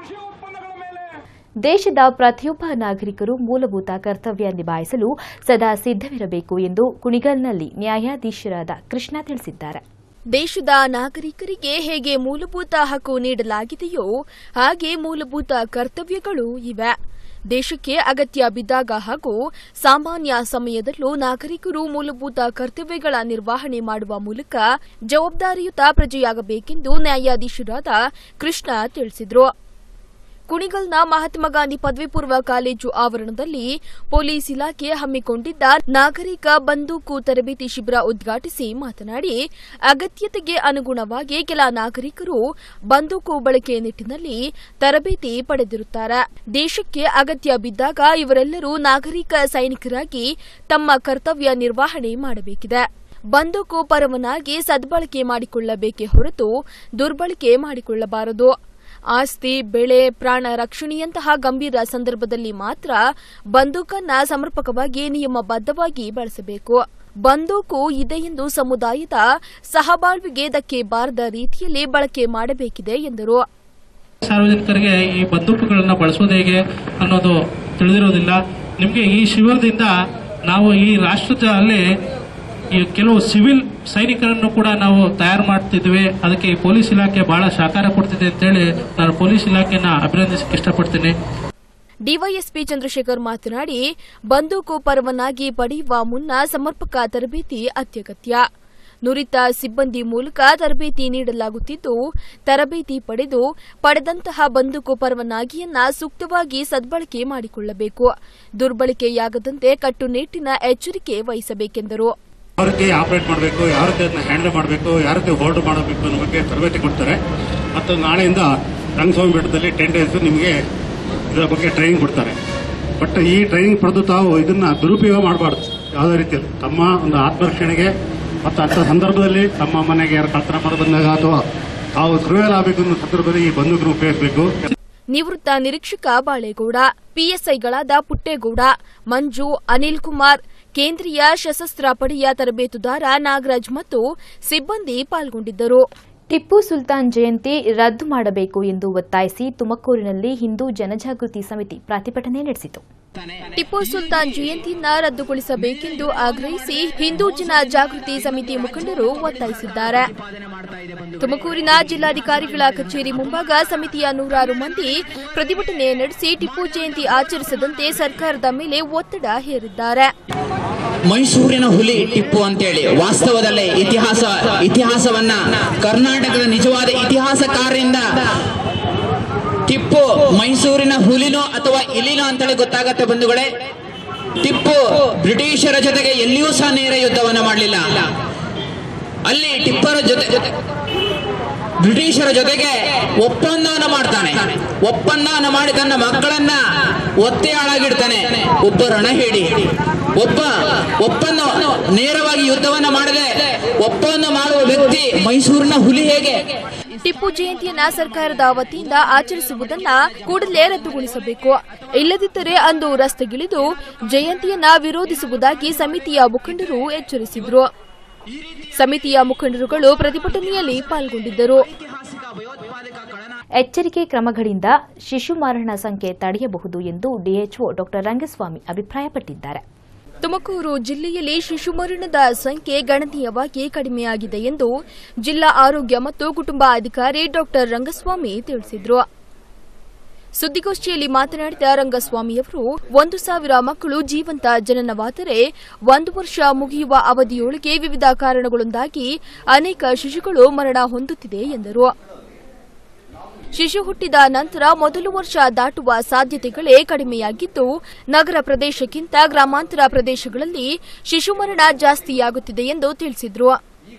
ದೇಶದ ಪ್ರತಿಯೊಬ್ಬ ನಾಗರಿಕರು ಮೂಲಭೂತ ಕರ್ತವ್ಯ ನಿಭಾಯಿಸಲು ಸದಾ ಸಿದ್ದವಿರಬೇಕು ಎಂದು ಕುಣಿಗಲ್ನಲ್ಲಿ ನ್ಯಾಯಾಧೀಶರಾದ ಕೃಷ್ಣ ತಿಳಿಸಿದ್ದಾರೆ ದೇಶದ ನಾಗರಿಕರಿಗೆ ಹೇಗೆ ಮೂಲಭೂತ ಹಕ್ಕು ನೀಡಲಾಗಿದೆಯೋ ಹಾಗೆ ಮೂಲಭೂತ ಕರ್ತವ್ಯಗಳು ಇವೆ ದೇಶಕ್ಕೆ ಅಗತ್ಯ ಬಿದ್ದಾಗ ಹಾಗೂ ಸಾಮಾನ್ಯ ಸಮಯದಲ್ಲೂ ನಾಗರಿಕರು ಮೂಲಭೂತ ಕರ್ತವ್ಯಗಳ ನಿರ್ವಹಣೆ ಮಾಡುವ ಮೂಲಕ ಜವಾಬ್ದಾರಿಯುತ ಪ್ರಜೆಯಾಗಬೇಕೆಂದು ನ್ಯಾಯಾಧೀಶರಾದ ಕೃಷ್ಣ ತಿಳಿಸಿದರು ಕುಣಿಗಲ್ನ ಮಹಾತ್ಮ ಗಾಂಧಿ ಪದವಿ ಪೂರ್ವ ಕಾಲೇಜು ಆವರಣದಲ್ಲಿ ಪೊಲೀಸ್ ಇಲಾಖೆ ಹಮ್ಮಿಕೊಂಡಿದ್ದ ನಾಗರಿಕ ಬಂದೂಕು ತರಬೇತಿ ಶಿಬಿರ ಉದ್ಘಾಟಿಸಿ ಮಾತನಾಡಿ ಅಗತ್ಯತೆಗೆ ಅನುಗುಣವಾಗಿ ಕೆಲ ನಾಗರಿಕರು ಬಂದೂಕು ಬಳಕೆ ನಿಟ್ಟಿನಲ್ಲಿ ತರಬೇತಿ ಪಡೆದಿರುತ್ತಾರೆ ದೇಶಕ್ಕೆ ಅಗತ್ಯ ಬಿದ್ದಾಗ ಇವರೆಲ್ಲರೂ ನಾಗರಿಕ ಸೈನಿಕರಾಗಿ ತಮ್ಮ ಕರ್ತವ್ಯ ನಿರ್ವಹಣೆ ಮಾಡಬೇಕಿದೆ ಬಂದೂಕು ಪರವನಾಗಿ ಸದ್ಬಳಕೆ ಮಾಡಿಕೊಳ್ಳಬೇಕೇ ಹೊರತು ದುರ್ಬಳಕೆ ಮಾಡಿಕೊಳ್ಳಬಾರದು ಆಸ್ತಿ ಬೆಳೆ ಪ್ರಾಣ ರಕ್ಷಣೆಯಂತಹ ಗಂಭೀರ ಸಂದರ್ಭದಲ್ಲಿ ಮಾತ್ರ ಬಂದೂಕನ್ನ ಸಮರ್ಪಕವಾಗಿ ನಿಯಮಬದ್ಧವಾಗಿ ಬಳಸಬೇಕು ಬಂದೂಕು ಇದೆ ಎಂದು ಸಮುದಾಯದ ಸಹಬಾಳ್ವಿಗೆ ಧಕ್ಕೆ ಬಾರದ ರೀತಿಯಲ್ಲಿ ಬಳಕೆ ಮಾಡಬೇಕಿದೆ ಎಂದರು ಸಾರ್ವಜನಿಕರಿಗೆ ಈ ಬಂದೂಕುಗಳನ್ನ ಬಳಸೋದು ಹೇಗೆ ಅನ್ನೋದು ತಿಳಿದಿರೋದಿಲ್ಲ ನಿಮಗೆ ಈ ಶಿಬಿರದಿಂದ ನಾವು ಈ ರಾಷ್ಟ್ರದಲ್ಲಿ ಈ ಕೆಲವು ಸಿವಿಲ್ ಸೈನಿಕರನ್ನು ಕೂಡ ನಾವು ತಯಾರು ಮಾಡ್ತಿದ್ವಿ ಅದಕ್ಕೆ ಈ ಪೊಲೀಸ್ ಇಲಾಖೆ ಬಹಳ ಸಹಕಾರ ಕೊಡ್ತಿದೆ ಅಂತೇಳಿ ನಾನು ಪೊಲೀಸ್ ಇಲಾಖೆನ ಅಭಿನಂದಿಸಕ್ಕೆ ಇಷ್ಟಪಡ್ತೀನಿ ಡಿವೈಎಸ್ಪಿ ಚಂದ್ರಶೇಖರ್ ಮಾತನಾಡಿ ಬಂದೂಕು ಪರವನಾಗಿ ಪಡೆಯುವ ಮುನ್ನ ಸಮರ್ಪಕ ತರಬೇತಿ ಅತ್ಯಗತ್ಯ ನುರಿತ ಸಿಬ್ಬಂದಿ ಮೂಲಕ ತರಬೇತಿ ನೀಡಲಾಗುತ್ತಿದ್ದು ತರಬೇತಿ ಪಡೆದು ಪಡೆದಂತಹ ಬಂದೂಕು ಪರವನಾಗಿಯನ್ನ ಸೂಕ್ತವಾಗಿ ಸದ್ಬಳಕೆ ಮಾಡಿಕೊಳ್ಳಬೇಕು ದುರ್ಬಳಕೆಯಾಗದಂತೆ ಕಟ್ಟುನಿಟ್ಟಿನ ಎಚ್ಚರಿಕೆ ವಹಿಸಬೇಕೆಂದರು ಯಾವ ರೀತಿ ಆಪರೇಟ್ ಮಾಡಬೇಕು ಯಾವ ರೀತಿ ಅದನ್ನ ಹ್ಯಾಂಡಲ್ ಮಾಡಬೇಕು ಯಾವ ರೀತಿ ಹೋಲ್ಡ್ ಮಾಡಬೇಕು ಅನ್ನೋ ಬಗ್ಗೆ ತರಬೇತಿ ಕೊಡ್ತಾರೆ ಮತ್ತು ನಾಳೆಯಿಂದ ರಂಗಸ್ವಾಮಿ ಬೆಟ್ಟದಲ್ಲಿ ಟೆನ್ ಡೇಸ್ ನಿಮಗೆ ಇದರ ಬಗ್ಗೆ ಟ್ರೈನಿಂಗ್ ಕೊಡ್ತಾರೆ ಬಟ್ ಈ ಟ್ರೈನಿಂಗ್ ಪಡೆದು ತಾವು ಇದನ್ನ ದುರುಪಯೋಗ ಮಾಡಬಾರ್ದು ಯಾವುದೇ ರೀತಿಯಲ್ಲಿ ತಮ್ಮ ಒಂದು ಆತ್ಮರಕ್ಷಣೆಗೆ ಮತ್ತು ಅಂಥ ಸಂದರ್ಭದಲ್ಲಿ ತಮ್ಮ ಮನೆಗೆ ಯಾರು ಕಳ್ತನ ಮಾಡಿ ಬಂದಾಗ ಅಥವಾ ತಾವು ಕ್ರೂಯಲ್ ಆಗಬೇಕು ಅನ್ನೋ ಸಂದರ್ಭದಲ್ಲಿ ಈ ಬಂದೂಕನ್ನು ಉಪಯೋಗಿಸಬೇಕು ನಿವೃತ್ತ ನಿರೀಕ್ಷಕ ಬಾಳೇಗೌಡ ಪಿಎಸ್ಐಗಳಾದ ಪುಟ್ಟೇಗೌಡ ಮಂಜು ಅನಿಲ್ ಕುಮಾರ್ ಕೇಂದ್ರೀಯ ಸಶಸ್ತ್ರ ಪಡೆಯ ತರಬೇತುದಾರ ನಾಗರಾಜ್ ಮತ್ತು ಸಿಬ್ಬಂದಿ ಪಾಲ್ಗೊಂಡಿದ್ದರು ಟಿಪ್ಪು ಸುಲ್ತಾನ್ ಜಯಂತಿ ರದ್ದು ಮಾಡಬೇಕು ಎಂದು ಒತ್ತಾಯಿಸಿ ತುಮಕೂರಿನಲ್ಲಿ ಹಿಂದೂ ಜನಜಾಗೃತಿ ಸಮಿತಿ ಪ್ರತಿಭಟನೆ ನಡೆಸಿತು ಟಿಪ್ಪು ಸುಲ್ತಾನ್ ಜಯಂತಿಯನ್ನ ರದ್ದುಗೊಳಿಸಬೇಕೆಂದು ಆಗ್ರಹಿಸಿ ಹಿಂದೂ ಜನ ಜಾಗೃತಿ ಸಮಿತಿ ಮುಖಂಡರು ಒತ್ತಾಯಿಸಿದ್ದಾರೆ ತುಮಕೂರಿನ ಜಿಲ್ಲಾಧಿಕಾರಿಗಳ ಕಚೇರಿ ಮುಂಭಾಗ ಸಮಿತಿಯ ನೂರಾರು ಮಂದಿ ಪ್ರತಿಭಟನೆ ನಡೆಸಿ ಟಿಪ್ಪು ಜಯಂತಿ ಆಚರಿಸದಂತೆ ಸರ್ಕಾರದ ಮೇಲೆ ಒತ್ತಡ ಹೇರಿದ್ದಾರೆ ಮೈಸೂರಿನ ಹುಲಿ ಟಿಪ್ಪು ಅಂತೇಳಿ ವಾಸ್ತವದಲ್ಲೇ ಇತಿಹಾಸ ಇತಿಹಾಸವನ್ನ ಕರ್ನಾಟಕದ ನಿಜವಾದ ಇತಿಹಾಸಕಾರರಿಂದ ಟಿಪ್ಪು ಮೈಸೂರಿನ ಹುಲಿನೋ ಅಥವಾ ಇಲಿನೋ ಅಂತೇಳಿ ಗೊತ್ತಾಗತ್ತೆ ಬಂಧುಗಳೇ ಟಿಪ್ಪು ಬ್ರಿಟಿಷರ ಜೊತೆಗೆ ಎಲ್ಲಿಯೂ ಸಹ ನೇರ ಯುದ್ಧವನ್ನ ಮಾಡಲಿಲ್ಲ ಅಲ್ಲಿ ಟಿಪ್ಪರ ಜೊತೆ ಬ್ರಿಟಿಷರ ಜೊತೆಗೆ ಒಪ್ಪಂದವನ್ನು ಮಾಡ್ತಾನೆ ಒಪ್ಪಂದವನ್ನು ಮಾಡಿ ತನ್ನ ಮಕ್ಕಳನ್ನ ಒತ್ತೆ ಹಾಳಾಗಿಡ್ತಾನೆ ಒಬ್ಬ ರಣಹೇಡಿ ಒಬ್ಬ ಒಪ್ಪಂದ ನೇರವಾಗಿ ಯುದ್ಧವನ್ನ ಮಾಡದೆ ಒಪ್ಪಂದ ಮಾಡುವ ವ್ಯಕ್ತಿ ಮೈಸೂರಿನ ಹುಲಿ ಹೇಗೆ ಟಿಪ್ಪು ಜಯಂತಿಯನ್ನ ಸರ್ಕಾರದ ವತಿಯಿಂದ ಆಚರಿಸುವುದನ್ನ ಕೂಡಲೇ ರದ್ದುಗೊಳಿಸಬೇಕು ಇಲ್ಲದಿದ್ದರೆ ಅಂದು ರಸ್ತೆಗಿಳಿದು ಜಯಂತಿಯನ್ನ ವಿರೋಧಿಸುವುದಾಗಿ ಸಮಿತಿಯ ಮುಖಂಡರು ಎಚ್ಚರಿಸಿದ್ರು ಸಮಿತಿಯ ಮುಖಂಡರುಗಳು ಪ್ರತಿಭಟನೆಯಲ್ಲಿ ಪಾಲ್ಗೊಂಡಿದ್ದರು ಎಚ್ಚರಿಕೆ ಕ್ರಮಗಳಿಂದ ಶಿಶು ಮರಣ ಸಂಖ್ಯೆ ತಡೆಯಬಹುದು ಎಂದು ಡಿಎಚ್ಒ ಡಾ ರಂಗಸ್ವಾಮಿ ಅಭಿಪ್ರಾಯಪಟ್ಟಿದ್ದಾರೆ ತುಮಕೂರು ಜಿಲ್ಲೆಯಲ್ಲಿ ಶಿಶು ಮರಣದ ಸಂಖ್ಯೆ ಗಣನೀಯವಾಗಿ ಕಡಿಮೆಯಾಗಿದೆ ಎಂದು ಜಿಲ್ಲಾ ಆರೋಗ್ಯ ಮತ್ತು ಕುಟುಂಬ ಅಧಿಕಾರಿ ಡಾಕ್ಟರ್ ರಂಗಸ್ವಾಮಿ ತಿಳಿಸಿದರು ಸುದ್ದಿಗೋಷ್ಠಿಯಲ್ಲಿ ಮಾತನಾಡಿದ ರಂಗಸ್ವಾಮಿಯವರು ಒಂದು ಸಾವಿರ ಮಕ್ಕಳು ಜೀವಂತ ಜನನವಾದರೆ ಒಂದು ವರ್ಷ ಮುಗಿಯುವ ಅವಧಿಯೊಳಗೆ ವಿವಿಧ ಕಾರಣಗಳಿಂದಾಗಿ ಅನೇಕ ಶಿಶುಗಳು ಮರಣ ಹೊಂದುತ್ತಿದೆ ಎಂದರು ಶಿಶು ಹುಟ್ಟಿದ ನಂತರ ಮೊದಲು ವರ್ಷ ದಾಟುವ ಸಾಧ್ಯತೆಗಳೇ ಕಡಿಮೆಯಾಗಿದ್ದು ನಗರ ಪ್ರದೇಶಕ್ಕಿಂತ ಗ್ರಾಮಾಂತರ ಪ್ರದೇಶಗಳಲ್ಲಿ ಶಿಶು ಮರಣ ಜಾಸ್ತಿಯಾಗುತ್ತಿದೆ ಎಂದು ತಿಳಿಸಿದರು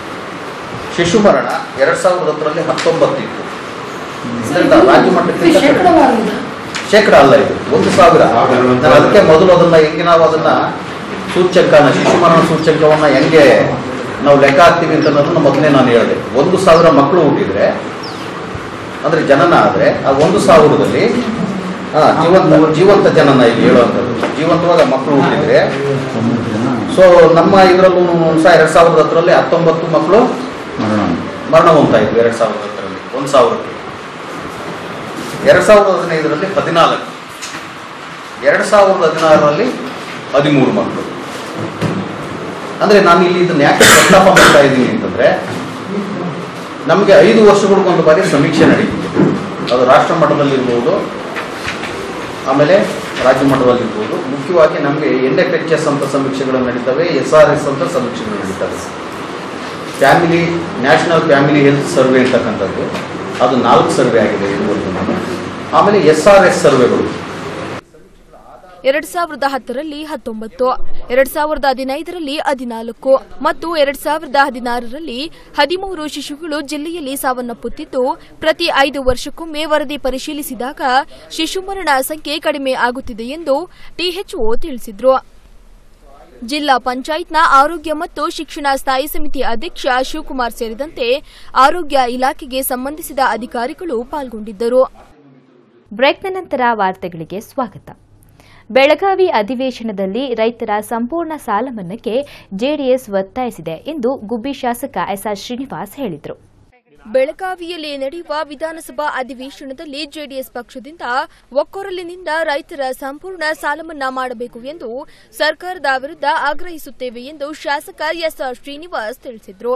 ಶಿಶು ಮರಣ ಎರಡ್ ಸಾವಿರದ ಹತ್ತರಲ್ಲಿ ಹತ್ತೊಂಬತ್ತಿತ್ತು ಇದರಿಂದ ರಾಜ್ಯ ಮಟ್ಟಕ್ಕಿಂತ ಕಡಿಮೆ. ಶೇಕಡ ಅಲ್ಲ ಇದು ಒಂದು ಸಾವಿರ ನಾನು ಅದಕ್ಕೆ ಮೊದಲು ಅದನ್ನ ಹೆಂಗೆ ನಾವು ಅದನ್ನ ಸೂಚ್ಯಂಕನ ಶಿಶು ಮರಣ ಸೂಚ್ಯಂಕವನ್ನ ಹೆಂಗೆ ನಾವು ಲೆಕ್ಕ ಹಾಕ್ತೀವಿ ಅಂತ ಅನ್ನೋದನ್ನ ಮೊದಲೇ ನಾನು ಹೇಳಿದೆ ಒಂದು ಸಾವಿರ ಮಕ್ಕಳು ಹುಟ್ಟಿದ್ರೆ ಅಂದ್ರೆ ಜನನ ಆದ್ರೆ ಆ ಒಂದು ಸಾವಿರದಲ್ಲಿ ಆ, ಜೀವಂತ ಜೀವಂತ ಜನನ ಇಲ್ಲಿ ಹೇಳುವಂಥದ್ದು ಜೀವಂತವಾಗ ಮಕ್ಕಳು ಹುಟ್ಟಿದ್ರೆ ಸೊ ನಮ್ಮ ಇದರಲ್ಲೂ ಸಹ ಎರಡ್ ಸಾವಿರದ ಹತ್ತರಲ್ಲಿ ಹತ್ತೊಂಬತ್ತು ಮಕ್ಕಳು ಮರಣ ಹೊಂತಾಯಿತು ಎರಡ್ ಸಾವಿರದ ಹತ್ತರಲ್ಲಿ ಒಂದು ಸಾವಿರಕ್ಕೆ ಎರಡ್ ಸಾವಿರದ ಹದಿನೈದರಲ್ಲಿ ಹದಿನಾಲ್ಕು ಎರಡ್ ಸಾವಿರದ ಹದಿನಾರರಲ್ಲಿ ಹದಿಮೂರು ಮಕ್ಕಳು ಅಂದ್ರೆ ನಾನು ಇಲ್ಲಿ ಇದನ್ನ ಯಾಕೆ ಪ್ರಸ್ತಾಪ ಮಾಡ್ತಾ ಇದ್ದೀನಿ ಅಂತಂದ್ರೆ ನಮಗೆ ಐದು ವರ್ಷಗಳಿಗೊಂದು ಬಾರಿ ಸಮೀಕ್ಷೆ ನಡೀತಿದೆ ಅದು ರಾಷ್ಟ್ರ ಮಟ್ಟದಲ್ಲಿರ್ಬೋದು ಆಮೇಲೆ ರಾಜ್ಯ ಮಟ್ಟದಲ್ಲಿರ್ಬೋದು ಮುಖ್ಯವಾಗಿ ನಮಗೆ ಎನ್ ಎಫ್ ಎಚ್ ಎಸ್ ಅಂತ ಸಮೀಕ್ಷೆಗಳು ನಡೀತವೆ ಎಸ್ ಆರ್ ಎಸ್ ಅಂತ ಸಮೀಕ್ಷೆಗಳು ನಡೀತವೆ family national family health survey ಅಂತಕ್ಕಂಥದ್ದು ಅದು ನಾಲ್ಕು ಸರ್ವೆ ಆಗಿದೆ ಇದುವರೆಗೂ ಆಮೇಲೆ ಎಸ್ ಆರ್ ಎಸ್ ಸರ್ವೆಗಳು ಎರಡ್ ಸಾವಿರದ ಹತ್ತರಲ್ಲಿ ಹತ್ತೊಂಬತ್ತು ಎರಡ್ ಸಾವಿರದ ಹದಿನೈದರಲ್ಲಿ ಹದಿನಾಲ್ಕು ಮತ್ತು ಎರಡ್ ಸಾವಿರದ ಹದಿನಾರರಲ್ಲಿ ಹದಿಮೂರು ಶಿಶುಗಳು ಜಿಲ್ಲೆಯಲ್ಲಿ ಸಾವನ್ನಪ್ಪುತ್ತಿದ್ದು ಪ್ರತಿ ಐದು ವರ್ಷಕ್ಕೊಮ್ಮೆ ವರದಿ ಪರಿಶೀಲಿಸಿದಾಗ ಶಿಶು ಮರಣ ಸಂಖ್ಯೆ ಕಡಿಮೆ ಆಗುತ್ತಿದೆ ಎಂದು ಟಿಎಚ್ಒ ತಿಳಿಸಿದ್ರು ಜಿಲ್ಲಾ ಪಂಚಾಯತ್ನ ಆರೋಗ್ಯ ಮತ್ತು ಶಿಕ್ಷಣ ಸ್ಥಾಯಿ ಸಮಿತಿ ಅಧ್ಯಕ್ಷ ಶಿವಕುಮಾರ್ ಸೇರಿದಂತೆ ಆರೋಗ್ಯ ಇಲಾಖೆಗೆ ಸಂಬಂಧಿಸಿದ ಅಧಿಕಾರಿಗಳು ಪಾಲ್ಗೊಂಡಿದ್ದರು ಬ್ರೇಕ್ನ ನಂತರ ವಾರ್ತೆಗಳಿಗೆ ಸ್ವಾಗತ ಬೆಳಗಾವಿ ಅಧಿವೇಶನದಲ್ಲಿ ರೈತರ ಸಂಪೂರ್ಣ ಸಾಲ ಮನ್ನಾಕ್ಕೆ ಜೆಡಿಎಸ್ ಒತ್ತಾಯಿಸಿದೆ ಎಂದು ಗುಬ್ಬಿ ಶಾಸಕ ಎಸ್ಆರ್ ಶ್ರೀನಿವಾಸ್ ಹೇಳಿದರು ಬೆಳಗಾವಿಯಲ್ಲಿ ನಡೆಯುವ ವಿಧಾನಸಭಾ ಅಧಿವೇಶನದಲ್ಲಿ ಜೆಡಿಎಸ್ ಪಕ್ಷದಿಂದ ಒಕ್ಕೊರಲಿನಿಂದ ರೈತರ ಸಂಪೂರ್ಣ ಸಾಲ ಮನ್ನಾ ಮಾಡಬೇಕು ಎಂದು ಸರ್ಕಾರದ ವಿರುದ್ಧ ಆಗ್ರಹಿಸುತ್ತೇವೆ ಎಂದು ಶಾಸಕ ಎಸ್ಆರ್ ಶ್ರೀನಿವಾಸ್ ತಿಳಿಸಿದರು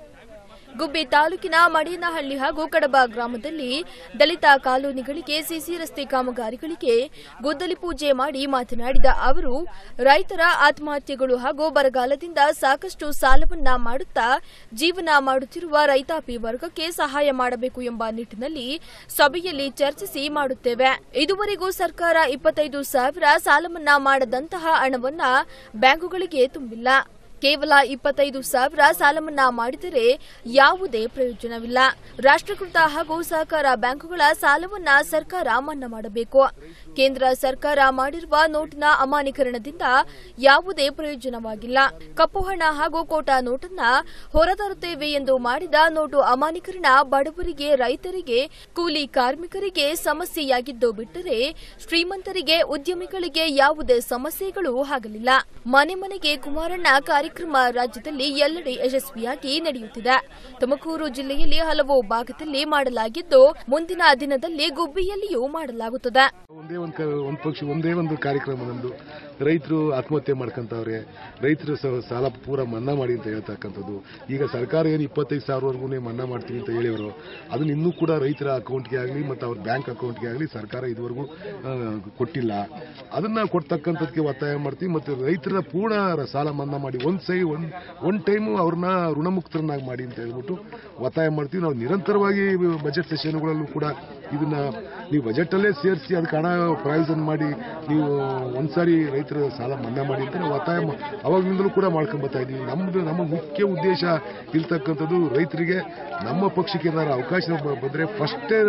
ಗುಬ್ಬಿ ತಾಲೂಕಿನ ಮಡೇನಹಳ್ಳಿ ಹಾಗೂ ಕಡಬ ಗ್ರಾಮದಲ್ಲಿ ದಲಿತ ಕಾಲೋನಿಗಳಿಗೆ ಸಿಸಿ ರಸ್ತೆ ಕಾಮಗಾರಿಗಳಿಗೆ ಗುದ್ದಲಿ ಪೂಜೆ ಮಾಡಿ ಮಾತನಾಡಿದ ಅವರು ರೈತರ ಆತ್ಮಹತ್ಯೆಗಳು ಹಾಗೂ ಬರಗಾಲದಿಂದ ಸಾಕಷ್ಟು ಸಾಲವನ್ನ ಮಾಡುತ್ತಾ ಜೀವನ ಮಾಡುತ್ತಿರುವ ರೈತಾಪಿ ವರ್ಗಕ್ಕೆ ಸಹಾಯ ಮಾಡಬೇಕು ಎಂಬ ನಿಟ್ಟಿನಲ್ಲಿ ಸಭೆಯಲ್ಲಿ ಚರ್ಚಿಸಿ ಮಾಡುತ್ತೇವೆ ಇದುವರೆಗೂ ಸರ್ಕಾರ ಇಪ್ಪತ್ತೈದು ಸಾವಿರ ಸಾಲಮನ್ನಾ ಮಾಡದಂತಹ ಹಣವನ್ನ ಬ್ಯಾಂಕುಗಳಿಗೆ ತುಂಬಿಲ್ಲ ಕೇವಲ ಇಪ್ಪತ್ತೈದು ಸಾವಿರ ಸಾಲಮನ್ನಾ ಮಾಡಿದರೆ ಯಾವುದೇ ಪ್ರಯೋಜನವಿಲ್ಲ ರಾಷ್ಟ್ರೀಕೃತ ಹಾಗೂ ಸಹಕಾರ ಬ್ಯಾಂಕುಗಳ ಸಾಲವನ್ನ ಸರ್ಕಾರ ಮನ್ನಾ ಮಾಡಬೇಕು ಕೇಂದ್ರ ಸರ್ಕಾರ ಮಾಡಿರುವ ನೋಟಿನ ಅಮಾನ್ಯೀಕರಣದಿಂದ ಯಾವುದೇ ಪ್ರಯೋಜನವಾಗಿಲ್ಲ ಕಪ್ಪು ಹಣ ಹಾಗೂ ಕೋಟಾ ನೋಟನ್ನ ಹೊರತರುತ್ತೇವೆ ಎಂದು ಮಾಡಿದ ನೋಟು ಅಮಾನ್ಯೀಕರಣ ಬಡವರಿಗೆ ರೈತರಿಗೆ ಕೂಲಿ ಕಾರ್ಮಿಕರಿಗೆ ಸಮಸ್ಯೆಯಾಗಿದ್ದು ಬಿಟ್ಟರೆ ಶ್ರೀಮಂತರಿಗೆ ಉದ್ಯಮಿಗಳಿಗೆ ಯಾವುದೇ ಸಮಸ್ಯೆಗಳು ಆಗಲಿಲ್ಲ ಮನೆ ಮನೆಗೆ ಕುಮಾರಣ್ಣ ಕಾರ್ಯಕ್ರಮ ರಾಜ್ಯದಲ್ಲಿ ಎಲ್ಲೆಡೆ ಯಶಸ್ವಿಯಾಗಿ ನಡೆಯುತ್ತಿದೆ ತುಮಕೂರು ಜಿಲ್ಲೆಯಲ್ಲಿ ಹಲವು ಭಾಗದಲ್ಲಿ ಮಾಡಲಾಗಿದ್ದು ಮುಂದಿನ ದಿನದಲ್ಲಿ ಗುಬ್ಬಿಯಲ್ಲಿಯೂ ಮಾಡಲಾಗುತ್ತದೆ ಒಂದೇ ಒಂದು ಒಂದು ಪಕ್ಷ ಒಂದೇ ಒಂದು ಕಾರ್ಯಕ್ರಮ ನಮ್ದು ರೈತರು ಆತ್ಮಹತ್ಯೆ ಮಾಡ್ಕೊಂತವ್ರೆ ರೈತರು ಸ- ಸಾಲ ಪೂರ ಮನ್ನಾ ಮಾಡಿ ಅಂತ ಹೇಳ್ತಕ್ಕಂಥದ್ದು ಈಗ ಸರ್ಕಾರ ಏನು ಇಪ್ಪತ್ತೈದು ಸಾವಿರವರೆಗೂ ಮನ್ನಾ ಮಾಡ್ತೀವಿ ಅಂತ ಹೇಳಿವರು ಅದನ್ನ ಇನ್ನೂ ಕೂಡ ರೈತರ ಅಕೌಂಟ್ಗೆ ಆಗಲಿ ಮತ್ತು ಅವ್ರ ಬ್ಯಾಂಕ್ ಅಕೌಂಟ್ಗೆ ಆಗಲಿ ಸರ್ಕಾರ ಇದುವರೆಗೂ ಆ, ಕೊಟ್ಟಿಲ್ಲ ಅದನ್ನ ಕೊಡ್ತಕ್ಕಂಥದ್ದಕ್ಕೆ ಒತ್ತಾಯ ಮಾಡ್ತೀವಿ ಮತ್ತು ರೈತರ ಪೂರ್ಣ ಸಾಲ ಮನ್ನಾ ಮಾಡಿ ಒಂದು ಸೈ ಒಂದು ಒನ್ ಟೈಮು ಅವ್ರನ್ನ ಋಣಮುಕ್ತರನ್ನಾಗಿ ಮಾಡಿ ಅಂತ ಹೇಳ್ಬಿಟ್ಟು ಒತ್ತಾಯ ಮಾಡ್ತೀವಿ ನಾವು ನಿರಂತರವಾಗಿ ಬಜೆಟ್ ಸೆಷನ್ಗಳಲ್ಲೂ ಕೂಡ ಇದನ್ನ ನೀವು ಬಜೆಟಲ್ಲೇ ಸೇರಿಸಿ ಅದಕ್ಕೆ ಹಣ ಪ್ರಾವಿಷನ್ ಮಾಡಿ ನೀವು ಒಂದ್ಸಾರಿ ರೈತರ ಸಾಲ ಮನ್ನಾ ಮಾಡಿ ಅಂತ ನಾವು ಒತ್ತಾಯ ಮಾ- ಅವಾಗ್ಲಿಂದಲೂ ಕೂಡ ಮಾಡ್ಕೊಂಡ್ ಬರ್ತಾ ಇದ್ದೀವಿ ನಮ್ದು ನಮ್ಮ ಮುಖ್ಯ ಉದ್ದೇಶ ಇರ್ತಕ್ಕಂಥದ್ದು ರೈತರಿಗೆ ನಮ್ಮ ಪಕ್ಷಕ್ಕೆ ಏನಾದ್ರು ಅವಕಾಶ ಬ- ಬಂದ್ರೆ ಫಸ್ಟೇ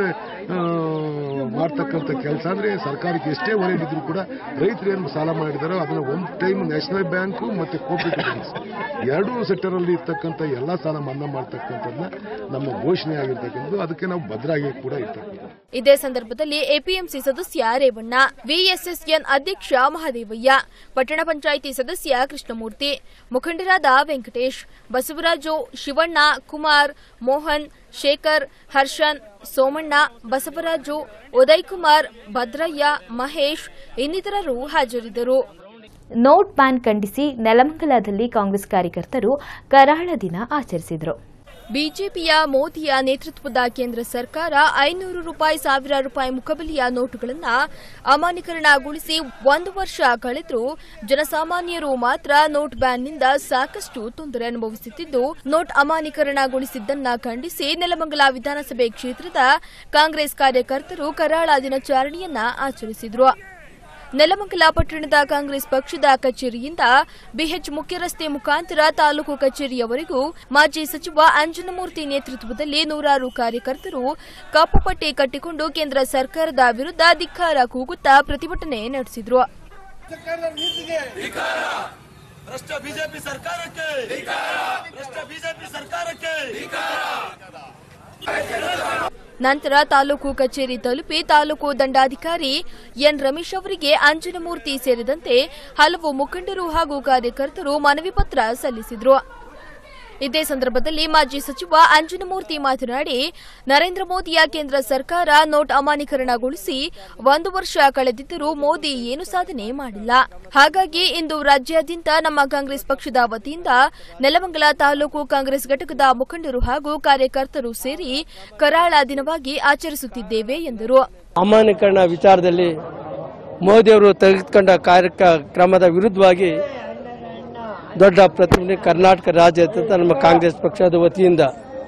ಮಾಡ್ತಕ್ಕಂಥ ಕೆಲಸ ಅಂದ್ರೆ ಸರ್ಕಾರಕ್ಕೆ ಎಷ್ಟೇ ಹೊರೆ ಬಿದ್ದರೂ ಕೂಡ ರೈತರು ಏನು ಸಾಲ ಮಾಡಿದಾರೋ ಅದನ್ನ ಒಂದು ಟೈಮ್ ನ್ಯಾಷನಲ್ ಬ್ಯಾಂಕು ಮತ್ತೆ ಕೋಪರೇಟಿವ್ ಬ್ಯಾಂಕ್ಸ್ ಎರಡೂ ಸೆಕ್ಟರ್ ಅಲ್ಲಿ ಇರ್ತಕ್ಕಂಥ ಎಲ್ಲಾ ಸಾಲ ಮನ್ನಾ ಮಾಡ್ತಕ್ಕಂಥದ್ದನ್ನ ನಮ್ಮ ಘೋಷಣೆ ಆಗಿರ್ತಕ್ಕಂಥದ್ದು ಅದಕ್ಕೆ ನಾವು ಭದ್ರಾಗಿ ಕೂಡ ಇರ್ತಕ್ಕಂಥ ಇದೇ ಸಂದರ್ಭದಲ್ಲಿ ಎಪಿಎಂಸಿ ಸದಸ್ಯ ರೇವಣ್ಣ ವಿಎಸ್ಎಸ್ಎನ್ ಅಧ್ಯಕ್ಷ ಮಹದೇವಯ್ಯ ಪಟ್ಟಣ ಪಂಚಾಯಿತಿ ಸದಸ್ಯ ಕೃಷ್ಣಮೂರ್ತಿ ಮುಖಂಡರಾದ ವೆಂಕಟೇಶ್ ಬಸವರಾಜು ಶಿವಣ್ಣ ಕುಮಾರ್ ಮೋಹನ್ ಶೇಖರ್ ಹರ್ಷನ್ ಸೋಮಣ್ಣ ಬಸವರಾಜು ಉದಯ್ ಕುಮಾರ್ ಭದ್ರಯ್ಯ ಮಹೇಶ್ ಇನ್ನಿತರರು ಹಾಜರಿದ್ದರು ನೋಟ್ ಬ್ಯಾನ್ ಖಂಡಿಸಿ ನೆಲಮಂಗಲದಲ್ಲಿ ಕಾಂಗ್ರೆಸ್ ಕಾರ್ಯಕರ್ತರು ಕರಾಳ ದಿನ ಆಚರಿಸಿದರು ಬಿಜೆಪಿಯ ಮೋದಿಯ ನೇತೃತ್ವದ ಕೇಂದ್ರ ಸರ್ಕಾರ ಐನೂರು ರೂಪಾಯಿ ಸಾವಿರ ರೂಪಾಯಿ ಮುಖಬೆಲೆಯ ನೋಟುಗಳನ್ನು ಅಮಾನ್ಯೀಕರಣಗೊಳಿಸಿ ಒಂದು ವರ್ಷ ಕಳೆದರೂ ಜನಸಾಮಾನ್ಯರು ಮಾತ್ರ ನೋಟ್ ಬ್ಯಾನ್ನಿಂದ ಸಾಕಷ್ಟು ತೊಂದರೆ ಅನುಭವಿಸುತ್ತಿದ್ದು ನೋಟ್ ಅಮಾನ್ಯೀಕರಣಗೊಳಿಸಿದ್ದನ್ನ ಖಂಡಿಸಿ ನೆಲಮಂಗಲ ವಿಧಾನಸಭೆ ಕ್ಷೇತ್ರದ ಕಾಂಗ್ರೆಸ್ ಕಾರ್ಯಕರ್ತರು ಕರಾಳ ದಿನಾಚರಣೆಯನ್ನ ಆಚರಿಸಿದರು ನೆಲಮಂಗಲ ಪಟ್ಟಣದ ಕಾಂಗ್ರೆಸ್ ಪಕ್ಷದ ಕಚೇರಿಯಿಂದ ಬಿಎಚ್ ಮುಖ್ಯ ರಸ್ತೆ ಮುಖಾಂತರ ತಾಲೂಕು ಕಚೇರಿಯವರೆಗೂ ಮಾಜಿ ಸಚಿವ ಅಂಜನಮೂರ್ತಿ ನೇತೃತ್ವದಲ್ಲಿ ನೂರಾರು ಕಾರ್ಯಕರ್ತರು ಕಪ್ಪು ಪಟ್ಟಿ ಕಟ್ಟಿಕೊಂಡು ಕೇಂದ್ರ ಸರ್ಕಾರದ ವಿರುದ್ಧ ಧಿಕ್ಕಾರ ಕೂಗುತ್ತಾ ಪ್ರತಿಭಟನೆ ನಡೆಸಿದರು ಭ್ರಷ್ಟ ಬಿಜೆಪಿ ಸರ್ಕಾರಕ್ಕೆ ಭ್ರಷ್ಟ ಬಿಜೆಪಿ ಸರ್ಕಾರಕ್ಕೆ ನಂತರ ತಾಲೂಕು ಕಚೇರಿ ತಲುಪಿ ತಾಲೂಕು ದಂಡಾಧಿಕಾರಿ ಎನ್ ರಮೇಶ್ ಅವರಿಗೆ ಅಂಜನಮೂರ್ತಿ ಸೇರಿದಂತೆ ಹಲವು ಮುಖಂಡರು ಹಾಗೂ ಕಾರ್ಯಕರ್ತರು ಮನವಿ ಪತ್ರ ಸಲ್ಲಿಸಿದರು ಇದೇ ಸಂದರ್ಭದಲ್ಲಿ ಮಾಜಿ ಸಚಿವ ಅಂಜನಮೂರ್ತಿ ಮಾತನಾಡಿ ನರೇಂದ್ರ ಮೋದಿಯ ಕೇಂದ್ರ ಸರ್ಕಾರ ನೋಟ್ ಅಮಾನ್ಯೀಕರಣಗೊಳಿಸಿ ಒಂದು ವರ್ಷ ಕಳೆದಿದ್ದರೂ ಮೋದಿ ಏನು ಸಾಧನೆ ಮಾಡಿಲ್ಲ ಹಾಗಾಗಿ ಇಂದು ರಾಜ್ಯಾದ್ಯಂತ ನಮ್ಮ ಕಾಂಗ್ರೆಸ್ ಪಕ್ಷದ ವತಿಯಿಂದ ನೆಲಮಂಗಲ ತಾಲೂಕು ಕಾಂಗ್ರೆಸ್ ಘಟಕದ ಮುಖಂಡರು ಹಾಗೂ ಕಾರ್ಯಕರ್ತರು ಸೇರಿ ಕರಾಳ ದಿನವಾಗಿ ಆಚರಿಸುತ್ತಿದ್ದೇವೆ ಎಂದರು ಅಮಾನ್ಯೀಕರಣ ವಿಚಾರದಲ್ಲಿ ಮೋದಿಯವರು ತೆಗೆದುಕೊಂಡ ಕಾರ್ಯಕ್ರಮದ ವಿರುದ್ಧವಾಗಿ ದೊಡ್ಡ ಪ್ರತಿಭಟನೆ ಕರ್ನಾಟಕ ರಾಜ್ಯಾದ್ಯಂತ ನಮ್ಮ ಕಾಂಗ್ರೆಸ್ ಪಕ್ಷದ ವತಿಯಿಂದ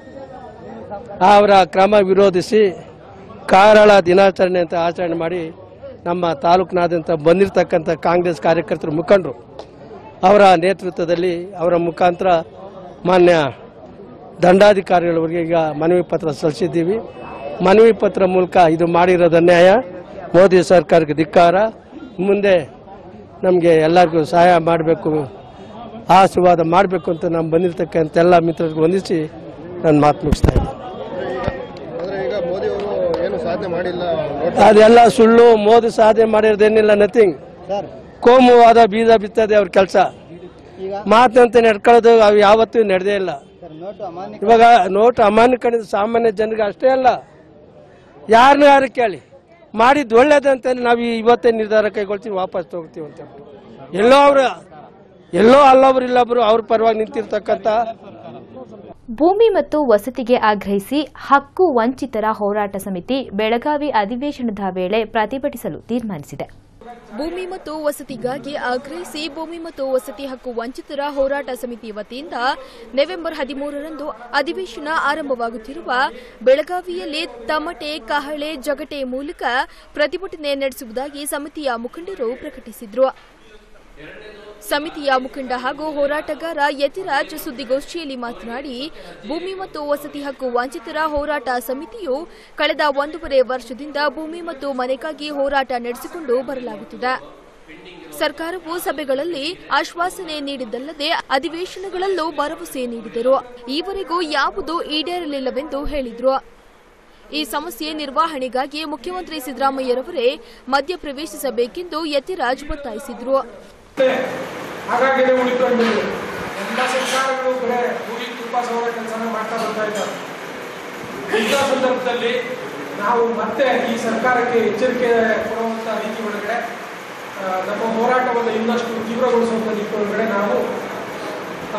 ಅವರ ಕ್ರಮ ವಿರೋಧಿಸಿ ಕಾರಳ ದಿನಾಚರಣೆ ಅಂತ ಆಚರಣೆ ಮಾಡಿ ನಮ್ಮ ತಾಲೂಕಿನಾದ್ಯಂತ ಬಂದಿರತಕ್ಕಂಥ ಕಾಂಗ್ರೆಸ್ ಕಾರ್ಯಕರ್ತರು ಮುಖಂಡರು ಅವರ ನೇತೃತ್ವದಲ್ಲಿ ಅವರ ಮುಖಾಂತರ ಮಾನ್ಯ ದಂಡಾಧಿಕಾರಿಗಳವರಿಗೆ ಈಗ ಮನವಿ ಪತ್ರ ಸಲ್ಲಿಸಿದ್ದೀವಿ ಮನವಿ ಪತ್ರ ಮೂಲಕ ಇದು ಮಾಡಿರೋದು ಅನ್ಯಾಯ ಮೋದಿ ಸರ್ಕಾರಕ್ಕೆ ಧಿಕ್ಕಾರ ಮುಂದೆ ನಮಗೆ ಎಲ್ಲರಿಗೂ ಸಹಾಯ ಮಾಡಬೇಕು ಆಶೀರ್ವಾದ ಮಾಡಬೇಕು ಅಂತ ನಾವು ಬಂದಿರತಕ್ಕಂಥ ಎಲ್ಲ ಮಿತ್ರರಿಗೆ ವಂದಿಸಿ ನಾನು ಮಾತು ಮುಗಿಸ್ತಾ ಇದ್ದೀನಿ ಈಗ ಮೋದಿ ಅವರು ಏನು ಸಾಧನೆ ಮಾಡಿಲ್ಲ ಅದೆಲ್ಲ ಸುಳ್ಳು ಮೋದಿ ಸಾಧನೆ ಮಾಡಿರೋದೇನಿಲ್ಲ ನಥಿಂಗ್ ಕೋಮುವಾದ ಬೀಜ ಬಿತ್ತದೆ ಅವ್ರ ಕೆಲಸ ಮಾತಂತೆ ನಡ್ಕೊಳ್ಳೋದು ಅವು ಯಾವತ್ತೂ ನಡೆದೇ ಇಲ್ಲ ಇವಾಗ ನೋಟ್ ಅಮಾನ್ಯೀಕರಣ ಸಾಮಾನ್ಯ ಜನರಿಗೆ ಅಷ್ಟೇ ಅಲ್ಲ ಯಾರನ್ನ ಯಾರು ಕೇಳಿ ಮಾಡಿದ್ದು ಒಳ್ಳೇದಂತ ನಾವು ಇವತ್ತೇ ನಿರ್ಧಾರ ಕೈಗೊಳ್ತೀವಿ ವಾಪಸ್ ತಗೋತೀವಿ ಅಂತ ಹೇಳ್ಬಿಟ್ಟು. ಎಲ್ಲೋ ಅವರು ಎಲ್ಲೋ ಅಲ್ಲೊಬ್ರು ಇಲ್ಲೊಬ್ರು ಅವ್ರ ಪರವಾಗಿ ನಿಂತಿರ್ತಕ್ಕಂಥ ಭೂಮಿ ಮತ್ತು ವಸತಿಗೆ ಆಗ್ರಹಿಸಿ ಹಕ್ಕು ವಂಚಿತರ ಹೋರಾಟ ಸಮಿತಿ ಬೆಳಗಾವಿ ಅಧಿವೇಶನದ ವೇಳೆ ಪ್ರತಿಭಟಿಸಲು ತೀರ್ಮಾನಿಸಿದೆ ಭೂಮಿ ಮತ್ತು ವಸತಿಗಾಗಿ ಆಗ್ರಹಿಸಿ ಭೂಮಿ ಮತ್ತು ವಸತಿ ಹಕ್ಕು ವಂಚಿತರ ಹೋರಾಟ ಸಮಿತಿ ವತಿಯಿಂದ ನವೆಂಬರ್ ಹದಿಮೂರರಂದು ಅಧಿವೇಶನ ಆರಂಭವಾಗುತ್ತಿರುವ ಬೆಳಗಾವಿಯಲ್ಲಿ ತಮಟೆ ಕಹಳೆ ಜಗಟೆ ಮೂಲಕ ಪ್ರತಿಭಟನೆ ನಡೆಸುವುದಾಗಿ ಸಮಿತಿಯ ಮುಖಂಡರು ಪ್ರಕಟಿಸಿದರು ಸಮಿತಿಯ ಮುಖಂಡ ಹಾಗೂ ಹೋರಾಟಗಾರ ಯತಿರಾಜ್ ಸುದ್ದಿಗೋಷ್ಠಿಯಲ್ಲಿ ಮಾತನಾಡಿ ಭೂಮಿ ಮತ್ತು ವಸತಿ ಹಕ್ಕು ವಂಚಿತರ ಹೋರಾಟ ಸಮಿತಿಯು ಕಳೆದ ಒಂದೂವರೆ ವರ್ಷದಿಂದ ಭೂಮಿ ಮತ್ತು ಮನೆಗಾಗಿ ಹೋರಾಟ ನಡೆಸಿಕೊಂಡು ಬರಲಾಗುತ್ತಿದೆ ಸರ್ಕಾರವು ಸಭೆಗಳಲ್ಲಿ ಆಶ್ವಾಸನೆ ನೀಡಿದ್ದಲ್ಲದೆ ಅಧಿವೇಶನಗಳಲ್ಲೂ ಭರವಸೆ ನೀಡಿದರು ಈವರೆಗೂ ಯಾವುದೂ ಈಡೇರಲಿಲ್ಲವೆಂದು ಹೇಳಿದರು ಈ ಸಮಸ್ಯೆ ನಿರ್ವಹಣೆಗಾಗಿ ಮುಖ್ಯಮಂತ್ರಿ ಸಿದ್ದರಾಮಯ್ಯರವರೇ ಮಧ್ಯಪ್ರವೇಶಿಸಬೇಕೆಂದು ಯತಿರಾಜ್ ಒತ್ತಾಯಿಸಿದರು ಹಾಗಾಗಿ ಉಳಿಕೊಂಡು ಎಲ್ಲ ಸರ್ಕಾರಗಳು ಬರೇ ಭೂಮಿ ತುಂಬ ಸೌರ ಕೆಲಸನ ಮಾಡ್ತಾ ಬರ್ತಾ ಇದ್ದಾರೆ ಇಂಥ ಸಂದರ್ಭದಲ್ಲಿ ನಾವು ಮತ್ತೆ ಈ ಸರ್ಕಾರಕ್ಕೆ ಎಚ್ಚರಿಕೆ ಕೊಡುವಂತ ರೀತಿ ಒಳಗಡೆ ಆ, ನಮ್ಮ ಹೋರಾಟವನ್ನು ಇನ್ನಷ್ಟು ತೀವ್ರಗೊಳಿಸುವಂತ ನಿಟ್ಟಿನೊಳಗಡೆ ನಾವು ಆ,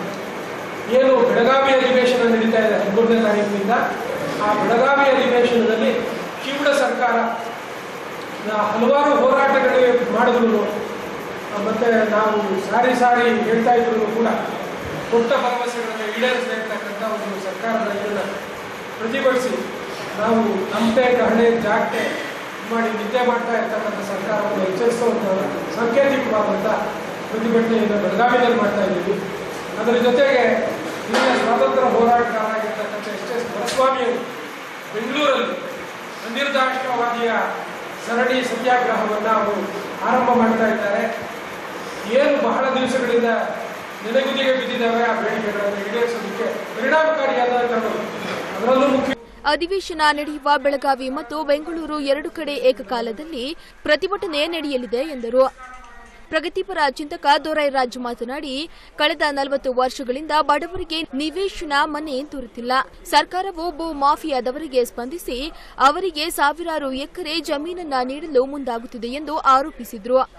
ಏನು ಬೆಳಗಾವಿ ಅಧಿವೇಶನ ನಡೀತಾ ಇದೆ ಹದಿಮೂರನೇ ತಾರೀಕಿನಿಂದ ಆ ಬೆಳಗಾವಿ ಅಧಿವೇಶನದಲ್ಲಿ ಕಿವುಡ ಸರ್ಕಾರ ನಾ- ಹಲವಾರು ಹೋರಾಟಗಳಿಗೆ ಮಾಡಿದ್ರು ಮತ್ತೆ ನಾವು ಸಾರಿ ಸಾರಿ ಹೇಳ್ತಾ ಇದ್ರು ಕೂಡ ಕೊಟ್ಟ ಭರವಸೆಗಳನ್ನು ಈಡೇರಿಸದೇ ಇರ್ತಕ್ಕಂಥ ಒಂದು ಸರ್ಕಾರದ ಇದನ್ನ ಪ್ರತಿಭಟಿಸಿ ನಾವು ನಮ್ಮದೇ ಗಹಣೆ ಜಾಗಟೆ ಮಾಡಿ ನಿದ್ದೆ ಮಾಡ್ತಾ ಇರ್ತಕ್ಕಂಥ ಸರ್ಕಾರವನ್ನು ಎಚ್ಚರಿಸುವಂಥ ಸಾಂಕೇತಿಕವಾದಂಥ ಪ್ರತಿಭಟನೆಯನ್ನು ಬೆಳಗಾವಿಯಲ್ಲಿ ಮಾಡ್ತಾ ಇದ್ದೀವಿ ಅದರ ಜೊತೆಗೆ ಹಿರಿಯ ಸ್ವಾತಂತ್ರ್ಯ ಹೋರಾಟಗಾರರಾಗಿರ್ತಕ್ಕಂಥ ಎಸ್ ಎಸ್ ದೊರೆಸ್ವಾಮಿಯವರು ಬೆಂಗಳೂರಲ್ಲಿ ಅನಿರ್ದಾಷ್ಟವಾದಿಯ ಸರಣಿ ಸತ್ಯಾಗ್ರಹವನ್ನು ಅವರು ಆರಂಭ ಮಾಡ್ತಾ ಇದ್ದಾರೆ ಏನು ಬಹಳ ದಿವಸಗಳಿಂದ ನೆನೆಗುದಿಗೆ ಬಿದ್ದಿದ್ದಾವೆ ಆ ಬೇಡಿಕೆಗಳನ್ನು ಈಡೇರಿಸೋದಕ್ಕೆ ಪರಿಣಾಮಕಾರಿಯಾದ ಕ್ರಮಗಳು ಅದರಲ್ಲೂ ಮುಖ್ಯ ಅಧಿವೇಶನ ನಡೆಯುವ ಬೆಳಗಾವಿ ಮತ್ತು ಬೆಂಗಳೂರು ಎರಡು ಕಡೆ ಏಕಕಾಲದಲ್ಲಿ ಪ್ರತಿಭಟನೆ ನಡೆಯಲಿದೆ ಎಂದರು ಪ್ರಗತಿಪರ ಚಿಂತಕ ದೊರೈರಾಜ್ ಮಾತನಾಡಿ ಕಳೆದ ನಲವತ್ತು ವರ್ಷಗಳಿಂದ ಬಡವರಿಗೆ ನಿವೇಶನ ಮನೆ ದೊರೆತಿಲ್ಲ ಸರ್ಕಾರವು ಭೂ ಮಾಫಿಯಾದವರಿಗೆ ಸ್ಪಂದಿಸಿ ಅವರಿಗೆ ಸಾವಿರಾರು ಎಕರೆ ಜಮೀನನ್ನ ನೀಡಲು ಮುಂದಾಗುತ್ತಿದೆ ಎಂದು ಆರೋಪಿಸಿದರು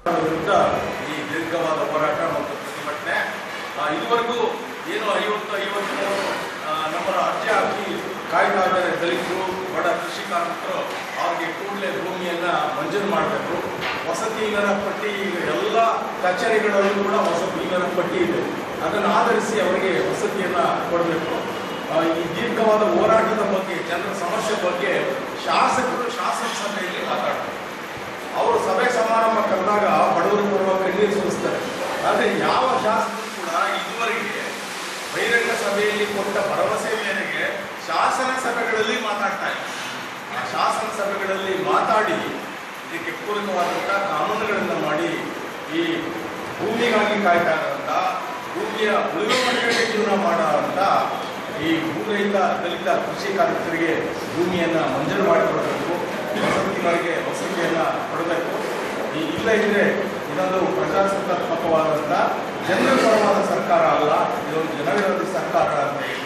ವಿರುದ್ಧ ಈ ದೀರ್ಘವಾದ ಹೋರಾಟ ಮತ್ತು ಪ್ರತಿಭಟನೆ ಆ, ಇದುವರೆಗೂ ಏನು ಐವತ್ತು ಐವತ್ತು ಆ, ನಮ್ಮ ಅರ್ಜಿ ಹಾಕಿ ಕಾಯ್ತಾ ಇದ್ದಾರೆ ದಲಿತರು ಬಡ ಕೃಷಿ ಕಾರ್ಮಿಕರು ಅವ್ರಿಗೆ ಕೂಡಲೇ ಭೂಮಿಯನ್ನ ಮಂಜೂರು ಮಾಡಬೇಕು ವಸತಿ ಇಲ್ಲರ ಪಟ್ಟಿ ಈಗ ಎಲ್ಲ ಕಚೇರಿಗಳಲ್ಲೂ ಕೂಡ ವಸತಿ ಇಲ್ಲರ ಪಟ್ಟಿ ಇದೆ ಅದನ್ನು ಆಧರಿಸಿ ಅವರಿಗೆ ವಸತಿಯನ್ನ ಕೊಡಬೇಕು ಆ, ಈ ದೀರ್ಘವಾದ ಹೋರಾಟದ ಬಗ್ಗೆ ಜನರ ಸಮಸ್ಯೆ ಬಗ್ಗೆ ಶಾಸಕರು ಶಾಸಕ ಸಭೆಯಲ್ಲಿ ಮಾತಾಡ್ತಾರೆ ಅವರು ಸಭೆ ಸಮಾರಂಭ ಕರೆದಾಗ ಬಡವರು ಬರುವ ಕಣ್ಣೀರು ಸುರಿಸ್ತಾರೆ ಆದರೆ ಯಾವ ಶಾಸಕರು ಕೂಡ ಇದುವರೆಗೆ ಬಹಿರಂಗ ಸಭೆಯಲ್ಲಿ ಕೊಟ್ಟ ಭರವಸೆ ಮೇರೆಗೆ ಶಾಸನ ಸಭೆಗಳಲ್ಲಿ ಮಾತಾಡ್ತಾ ಇಲ್ಲ ಆ ಶಾಸನ ಸಭೆಗಳಲ್ಲಿ ಮಾತಾಡಿ ಇದಕ್ಕೆ ಪೂರಕವಾದಂಥ ಕಾನೂನುಗಳನ್ನು ಮಾಡಿ ಈ ಭೂಮಿಗಾಗಿ ಕಾಯ್ತಾ ಇರೋಂಥ ಭೂಮಿಯ ಉಳಿವಿಗೆ ಜೀವನ ಮಾಡೋಂಥ ಈ ಭೂರಹಿತ ದಲಿತ ಕೃಷಿ ಕಾರ್ಮಿಕರಿಗೆ ಭೂಮಿಯನ್ನು ಮಂಜೂರು ಮಾಡಿಕೊಡಬೇಕು ವಸತಿಗಳಿಗೆ ವಸತಿಯನ್ನು ಕೊಡಬೇಕು ಈ ಇಲ್ಲ ಇದ್ರೆ ಇದೊಂದು ಪ್ರಜಾಸತ್ತಾತ್ಮಕವಾದಂಥ ಜನರ ಪರವಾದ ಸರ್ಕಾರ ಅಲ್ಲ ಇದೊಂದು ಜನವಿರೋಧಿ ಸರ್ಕಾರ ಅಂತ ಹೇಳಿ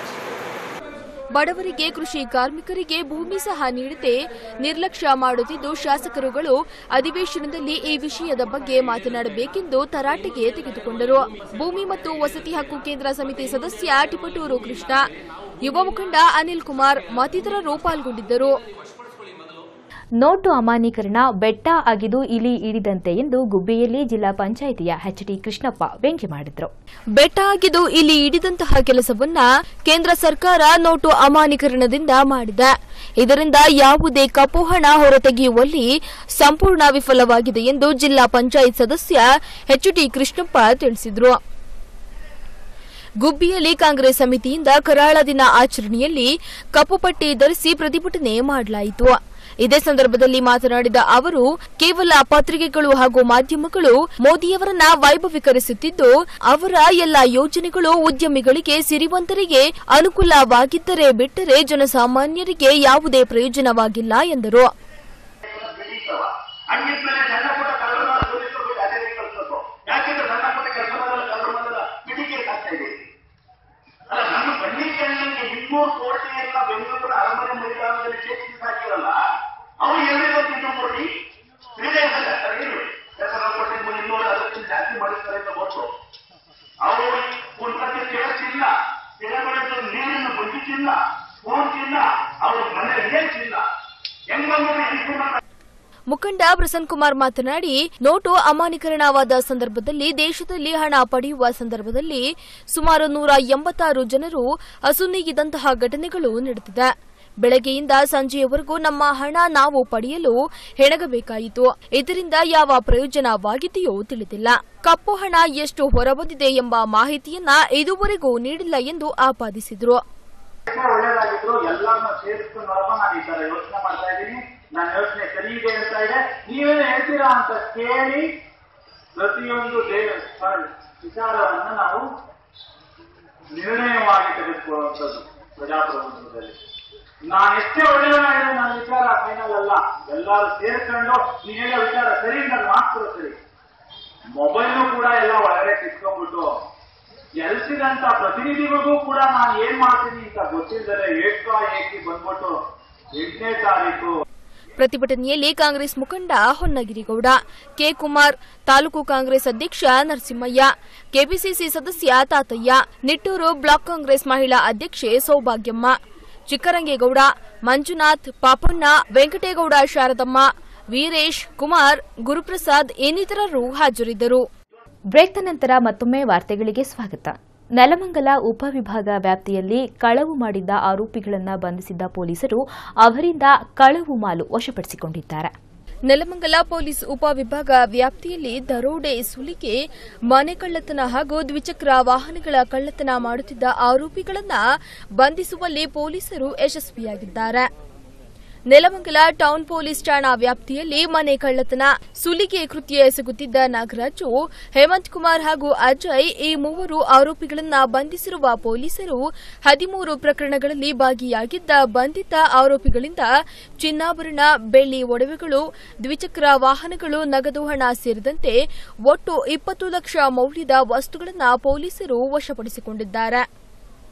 ಬಡವರಿಗೆ ಕೃಷಿ ಕಾರ್ಮಿಕರಿಗೆ ಭೂಮಿ ಸಹ ನೀಡದೆ ನಿರ್ಲಕ್ಷ್ಯ ಮಾಡುತ್ತಿದ್ದು ಶಾಸಕರುಗಳು ಅಧಿವೇಶನದಲ್ಲಿ ಈ ವಿಷಯದ ಬಗ್ಗೆ ಮಾತನಾಡಬೇಕೆಂದು ತರಾಟೆಗೆ ತೆಗೆದುಕೊಂಡರು ಭೂಮಿ ಮತ್ತು ವಸತಿ ಹಕ್ಕು ಕೇಂದ್ರ ಸಮಿತಿ ಸದಸ್ಯ ಟಿಪಟೂರು ಕೃಷ್ಣ ಯುವ ಮುಖಂಡ ಅನಿಲ್ ಕುಮಾರ್ ಮತ್ತಿತರರು ಪಾಲ್ಗೊಂಡಿದ್ದರು ನೋಟು ಅಮಾನ್ಯೀಕರಣ ಬೆಟ್ಟ ಅಗಿದು ಇಲಿ ಇಡಿದಂತೆ ಎಂದು ಗುಬ್ಬಿಯಲ್ಲಿ ಜಿಲ್ಲಾ ಪಂಚಾಯಿತಿಯ ಎಚ್ಡಿ ಕೃಷ್ಣಪ್ಪ ವ್ಯಂಗ್ಯ ಮಾಡಿದರು ಬೆಟ್ಟ ಆಗಿದ್ದು ಇಲ್ಲಿ ಹಿಡಿದಂತಹ ಕೆಲಸವನ್ನ ಕೇಂದ್ರ ಸರ್ಕಾರ ನೋಟು ಅಮಾನ್ಯೀಕರಣದಿಂದ ಮಾಡಿದೆ ಇದರಿಂದ ಯಾವುದೇ ಕಪ್ಪು ಹಣ ಹೊರತೆಗೆಯುವಲ್ಲಿ ಸಂಪೂರ್ಣ ವಿಫಲವಾಗಿದೆ ಎಂದು ಜಿಲ್ಲಾ ಪಂಚಾಯತ್ ಸದಸ್ಯ ಎಚ್ಡಿ ಕೃಷ್ಣಪ್ಪ ತಿಳಿಸಿದರು ಗುಬ್ಬಿಯಲ್ಲಿ ಕಾಂಗ್ರೆಸ್ ಸಮಿತಿಯಿಂದ ಕರಾಳ ದಿನ ಆಚರಣೆಯಲ್ಲಿ ಕಪ್ಪು ಪಟ್ಟಿ ಧರಿಸಿ ಪ್ರತಿಭಟನೆ ಮಾಡಲಾಯಿತು ಇದೇ ಸಂದರ್ಭದಲ್ಲಿ ಮಾತನಾಡಿದ ಅವರು ಕೇವಲ ಪತ್ರಿಕೆಗಳು ಹಾಗೂ ಮಾಧ್ಯಮಗಳು ಮೋದಿಯವರನ್ನ ವೈಭವೀಕರಿಸುತ್ತಿದ್ದು ಅವರ ಎಲ್ಲಾ ಯೋಜನೆಗಳು ಉದ್ಯಮಿಗಳಿಗೆ ಸಿರಿವಂತರಿಗೆ ಅನುಕೂಲವಾಗಿದ್ದರೆ ಬಿಟ್ಟರೆ ಜನಸಾಮಾನ್ಯರಿಗೆ ಯಾವುದೇ ಪ್ರಯೋಜನವಾಗಿಲ್ಲ ಎಂದರು ಹಂಗಿದ್ಮೇಲೆ ಸಣ್ಣ ಪುಟ್ಟ ಕಳ್ಳರ ಪೊಲೀಸರು ಬಿಟ್ಟು ಅದೇ ಕಳಿಸೋದು ಯಾಕೆಂದ್ರೆ ಸಣ್ಣ ಪುಟ್ಟ ಕೆಲಸ ಮಾಡಲ್ಲ ಕಳ್ಳರ ಮೊದಲ ಪಿಟಿಕೆ ಆಗ್ತಾ ಇದೆ ಅಲ್ಲ ನಮ್ಮ ಬನ್ನಿಕರಣಕ್ಕೆ ಇನ್ನೂರು ಕೋಟಿ ಎಲ್ಲ ಬೆಂಗಳೂರು ಅರಮನೆ ಮೈದಾನದಲ್ಲಿ ಚೇತರಿಸಿ ಹಾಕಿರಲ್ಲ ಅವ್ರು ಎಲ್ಲಿರೋ ಇನ್ನೂರು ಕೋಟಿ ವಿದೇಶದಲ್ಲಿ ಹಾಕ್ತಾರೆ ಏನು ಯಾಕಂದ್ರೆ ನಾವು ಕೊಟ್ಟಿದ್ದು ಇನ್ನೂರು ಅದಕ್ಕಿಂತ ಜಾಸ್ತಿ ಮಾಡಿರ್ತಾರೆ ಅಂತ ಗೊತ್ತು ಅವರು ಉನ್ನತಿ ಸೇರಿಸಿಲ್ಲ ತೆರೆಗೊಳಿಸಿದ ನೀರನ್ನು ಬದುಕಿಲ್ಲ ಪೂರ್ತಿಲ್ಲ ಅವ್ರ ಮನೆ ಏರ್ಸಿಲ್ಲ ಹೆಂಗ್ ಬಂದ್ರೆ ಹೆಂಗ್ ಮುಖಂಡ ಪ್ರಸನ್ ಕುಮಾರ್ ಮಾತನಾಡಿ ನೋಟು ಅಮಾನ್ಯೀಕರಣವಾದ ಸಂದರ್ಭದಲ್ಲಿ ದೇಶದಲ್ಲಿ ಹಣ ಪಡೆಯುವ ಸಂದರ್ಭದಲ್ಲಿ ಸುಮಾರು ನೂರ ಎಂಬತ್ತಾರು ಜನರು ಅಸುನೀಗಿದಂತಹ ಘಟನೆಗಳು ನಡೆದಿದೆ ಬೆಳಗ್ಗೆಯಿಂದ ಸಂಜೆಯವರೆಗೂ ನಮ್ಮ ಹಣ ನಾವು ಪಡೆಯಲು ಹೆಣಗಬೇಕಾಯಿತು ಇದರಿಂದ ಯಾವ ಪ್ರಯೋಜನವಾಗಿದೆಯೋ ತಿಳಿದಿಲ್ಲ ಕಪ್ಪು ಹಣ ಎಷ್ಟು ಹೊರಬಂದಿದೆ ಎಂಬ ಮಾಹಿತಿಯನ್ನ ಇದುವರೆಗೂ ನೀಡಿಲ್ಲ ಎಂದು ಆಪಾದಿಸಿದರು ಒಳ್ಳೇದಾಗಿದ್ರು ಎಲ್ಲರನ್ನ ಸೇರಿಸ್ಕೊಂಡು ನೋಡಪ್ಪ ನಾನು ಈ ತರ ಯೋಚನೆ ಮಾಡ್ತಾ ಇದ್ದೀನಿ ನನ್ನ ಯೋಚನೆ ಸರಿ ಇದೆ ಅಂತ ಇದೆ ನೀವೇನು ಹೇಳ್ತೀರಾ ಅಂತ ಕೇಳಿ ಪ್ರತಿಯೊಂದು ದೇ- ವಿಚಾರವನ್ನ ನಾವು ನಿರ್ಣಯವಾಗಿ ತೆಗೆದುಕೊಳ್ಳುವಂಥದ್ದು ಪ್ರಜಾಪ್ರಭುತ್ವದಲ್ಲಿ ನಾನು ಎಷ್ಟೇ ಒಳ್ಳೆಯದಾಗಿದೆ ನನ್ನ ವಿಚಾರ ಫೈನಲ್ ಅಲ್ಲ ಎಲ್ಲರೂ ಸೇರ್ಕೊಂಡು ನೀನ್ ಹೇಳೋ ವಿಚಾರ ಸರಿ ನನ್ನ ಮಾತು ಸರಿ ಮೊಬೈಲು ಕೂಡ ಎಲ್ಲ ಒಳಗಡೆ ಕಿತ್ಕೊಂಡ್ಬಿಟ್ಟು ಎಲ್ಸಿದಂತ ಪ್ರತಿನಿಧಿಗಳಿಗೂ ಕೂಡ ನಾನು ಏನ್ ಮಾಡ್ತೀನಿ ಅಂತ ಗೊತ್ತಿಲ್ಲದೆ ಏಕಾ ಏಕಿ ಬಂದ್ಬಿಟ್ಟು ಎಂಟನೇ ತಾರೀಕು ಪ್ರತಿಭಟನೆಯಲ್ಲಿ ಕಾಂಗ್ರೆಸ್ ಮುಖಂಡ ಹೊನ್ನಗಿರಿಗೌಡ ಕೆ ಕುಮಾರ್ ತಾಲೂಕು ಕಾಂಗ್ರೆಸ್ ಅಧ್ಯಕ್ಷ ನರಸಿಂಹಯ್ಯ ಕೆಪಿಸಿಸಿ ಸದಸ್ಯ ತಾತಯ್ಯ ನಿಟ್ಟೂರು ಬ್ಲಾಕ್ ಕಾಂಗ್ರೆಸ್ ಮಹಿಳಾ ಅಧ್ಯಕ್ಷೆ ಸೌಭಾಗ್ಯಮ್ಮ ಚಿಕ್ಕರಂಗೇಗೌಡ ಮಂಜುನಾಥ್ ಪಾಪಣ್ಣ ವೆಂಕಟೇಗೌಡ ಶಾರದಮ್ಮ ವೀರೇಶ್ ಕುಮಾರ್ ಗುರುಪ್ರಸಾದ್ ಇನ್ನಿತರರು ಹಾಜರಿದ್ದರು ಬ್ರೇಕ್ನ ನಂತರ ಮತ್ತೊಮ್ಮೆ ವಾರ್ತೆಗಳಿಗೆ ಸ್ವಾಗತ ನೆಲಮಂಗಲ ಉಪವಿಭಾಗ ವ್ಯಾಪ್ತಿಯಲ್ಲಿ ಕಳವು ಮಾಡಿದ್ದ ಆರೋಪಿಗಳನ್ನು ಬಂಧಿಸಿದ್ದ ಪೊಲೀಸರು ಅವರಿಂದ ಕಳವು ಮಾಲು ವಶಪಡಿಸಿಕೊಂಡಿದ್ದಾರೆ ನೆಲಮಂಗಲ ಪೊಲೀಸ್ ಉಪವಿಭಾಗ ವ್ಯಾಪ್ತಿಯಲ್ಲಿ ದರೋಡೆ ಸುಲಿಗೆ ಮನೆ ಕಳ್ಳತನ ಹಾಗೂ ದ್ವಿಚಕ್ರ ವಾಹನಗಳ ಕಳ್ಳತನ ಮಾಡುತ್ತಿದ್ದ ಆರೋಪಿಗಳನ್ನು ಬಂಧಿಸುವಲ್ಲಿ ಪೊಲೀಸರು ಯಶಸ್ವಿಯಾಗಿದ್ದಾರೆ ನೆಲಮಂಗಲ ಟೌನ್ ಪೊಲೀಸ್ ಠಾಣಾ ವ್ಯಾಪ್ತಿಯಲ್ಲಿ ಮನೆ ಕಳ್ಳತನ ಸುಲಿಗೆ ಕೃತ್ಯ ಎಸಗುತ್ತಿದ್ದ ನಾಗರಾಜು ಹೇಮಂತ್ ಕುಮಾರ್ ಹಾಗೂ ಅಜಯ್ ಈ ಮೂವರು ಆರೋಪಿಗಳನ್ನ ಬಂಧಿಸಿರುವ ಪೊಲೀಸರು ಹದಿಮೂರು ಪ್ರಕರಣಗಳಲ್ಲಿ ಭಾಗಿಯಾಗಿದ್ದ ಬಂಧಿತ ಆರೋಪಿಗಳಿಂದ ಚಿನ್ನಾಭರಣ ಬೆಳ್ಳಿ ಒಡವೆಗಳು ದ್ವಿಚಕ್ರ ವಾಹನಗಳು ನಗದು ಹಣ ಸೇರಿದಂತೆ ಒಟ್ಟು ಇಪ್ಪತ್ತು ಲಕ್ಷ ಮೌಲ್ಯದ ವಸ್ತುಗಳನ್ನು ಪೊಲೀಸರು ವಶಪಡಿಸಿಕೊಂಡಿದ್ದಾರೆ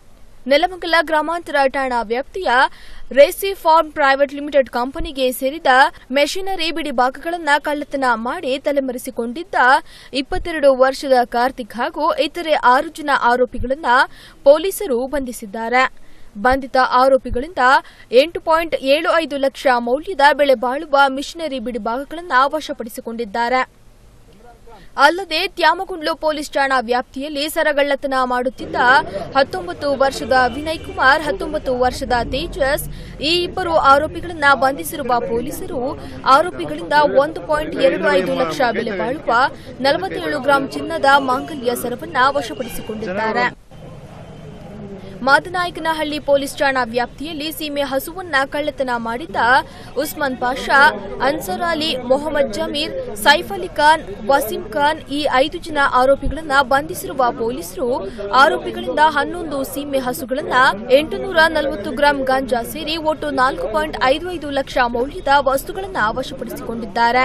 ನೆಲಮಂಗಲ ಗ್ರಾಮಾಂತರ ಠಾಣಾ ವ್ಯಾಪ್ತಿಯ ರೇಸಿ ಫಾರ್ಮ್ ಪ್ರೈವೇಟ್ ಲಿಮಿಟೆಡ್ ಕಂಪನಿಗೆ ಸೇರಿದ ಮೆಷಿನರಿ ಬಿಡಿ ಭಾಗಗಳನ್ನು ಕಳ್ಳತನ ಮಾಡಿ ತಲೆಮರೆಸಿಕೊಂಡಿದ್ದ ಇಪ್ಪತ್ತೆರಡು ವರ್ಷದ ಕಾರ್ತಿಕ್ ಹಾಗೂ ಇತರೆ ಆರು ಜನ ಆರೋಪಿಗಳನ್ನು ಪೊಲೀಸರು ಬಂಧಿಸಿದ್ದಾರೆ ಬಂಧಿತ ಆರೋಪಿಗಳಿಂದ ಎಂಟು ಪಾಯಿಂಟ್ ಏಳು ಐದು ಲಕ್ಷ ಮೌಲ್ಯದ ಬೆಲೆ ಬಾಳುವ ಮಿಷನರಿ ಬಿಡಿ ಭಾಗಗಳನ್ನು ವಶಪಡಿಸಿಕೊಂಡಿದ್ದಾರೆ ಅಲ್ಲದೆ ತ್ಯಾಮಗುಂಡ್ಲು ಪೊಲೀಸ್ ಠಾಣಾ ವ್ಯಾಪ್ತಿಯಲ್ಲಿ ಸರಗಳ್ಳತನ ಮಾಡುತ್ತಿದ್ದ ಹತ್ತೊಂಬತ್ತು ವರ್ಷದ ವಿನಯ್ ಕುಮಾರ್ ಹತ್ತೊಂಬತ್ತು ವರ್ಷದ ತೇಜಸ್ ಈ ಇಬ್ಬರು ಆರೋಪಿಗಳನ್ನ ಬಂಧಿಸಿರುವ ಪೊಲೀಸರು ಆರೋಪಿಗಳಿಂದ ಒಂದು ಪಾಯಿಂಟ್ ಎರಡು ಐದು ಲಕ್ಷ ಬೆಲೆ ಬಾಳುವ ನಲವತ್ತೇಳು ಗ್ರಾಂ ಚಿನ್ನದ ಮಾಂಗಲ್ಯ ಸರವನ್ನ ವಶಪಡಿಸಿಕೊಂಡಿದ್ದಾರೆ ಮಾದನಾಯಕನಹಳ್ಳಿ ಪೊಲೀಸ್ ಠಾಣಾ ವ್ಯಾಪ್ತಿಯಲ್ಲಿ ಸೀಮೆ ಹಸುವನ್ನ ಕಳ್ಳತನ ಮಾಡಿದ್ದ ಉಸ್ಮಾನ್ ಪಾಷಾ ಅನ್ಸರ್ ಅಲಿ ಮೊಹಮ್ಮದ್ ಜಮೀರ್ ಸೈಫ್ ಅಲಿ ಖಾನ್ ವಸೀಂ ಖಾನ್ ಈ ಐದು ಜನ ಆರೋಪಿಗಳನ್ನ ಬಂಧಿಸಿರುವ ಪೊಲೀಸರು ಆರೋಪಿಗಳಿಂದ ಹನ್ನೊಂದು ಸೀಮೆ ಹಸುಗಳನ್ನ ಎಂಟುನೂರ ನಲವತ್ತು ಗ್ರಾಂ ಗಾಂಜಾ ಸೇರಿ ಒಟ್ಟು ನಾಲ್ಕು ಪಾಯಿಂಟ್ ಐದು ಐದು ಲಕ್ಷ ಮೌಲ್ಯದ ವಸ್ತುಗಳನ್ನು ವಶಪಡಿಸಿಕೊಂಡಿದ್ದಾರೆ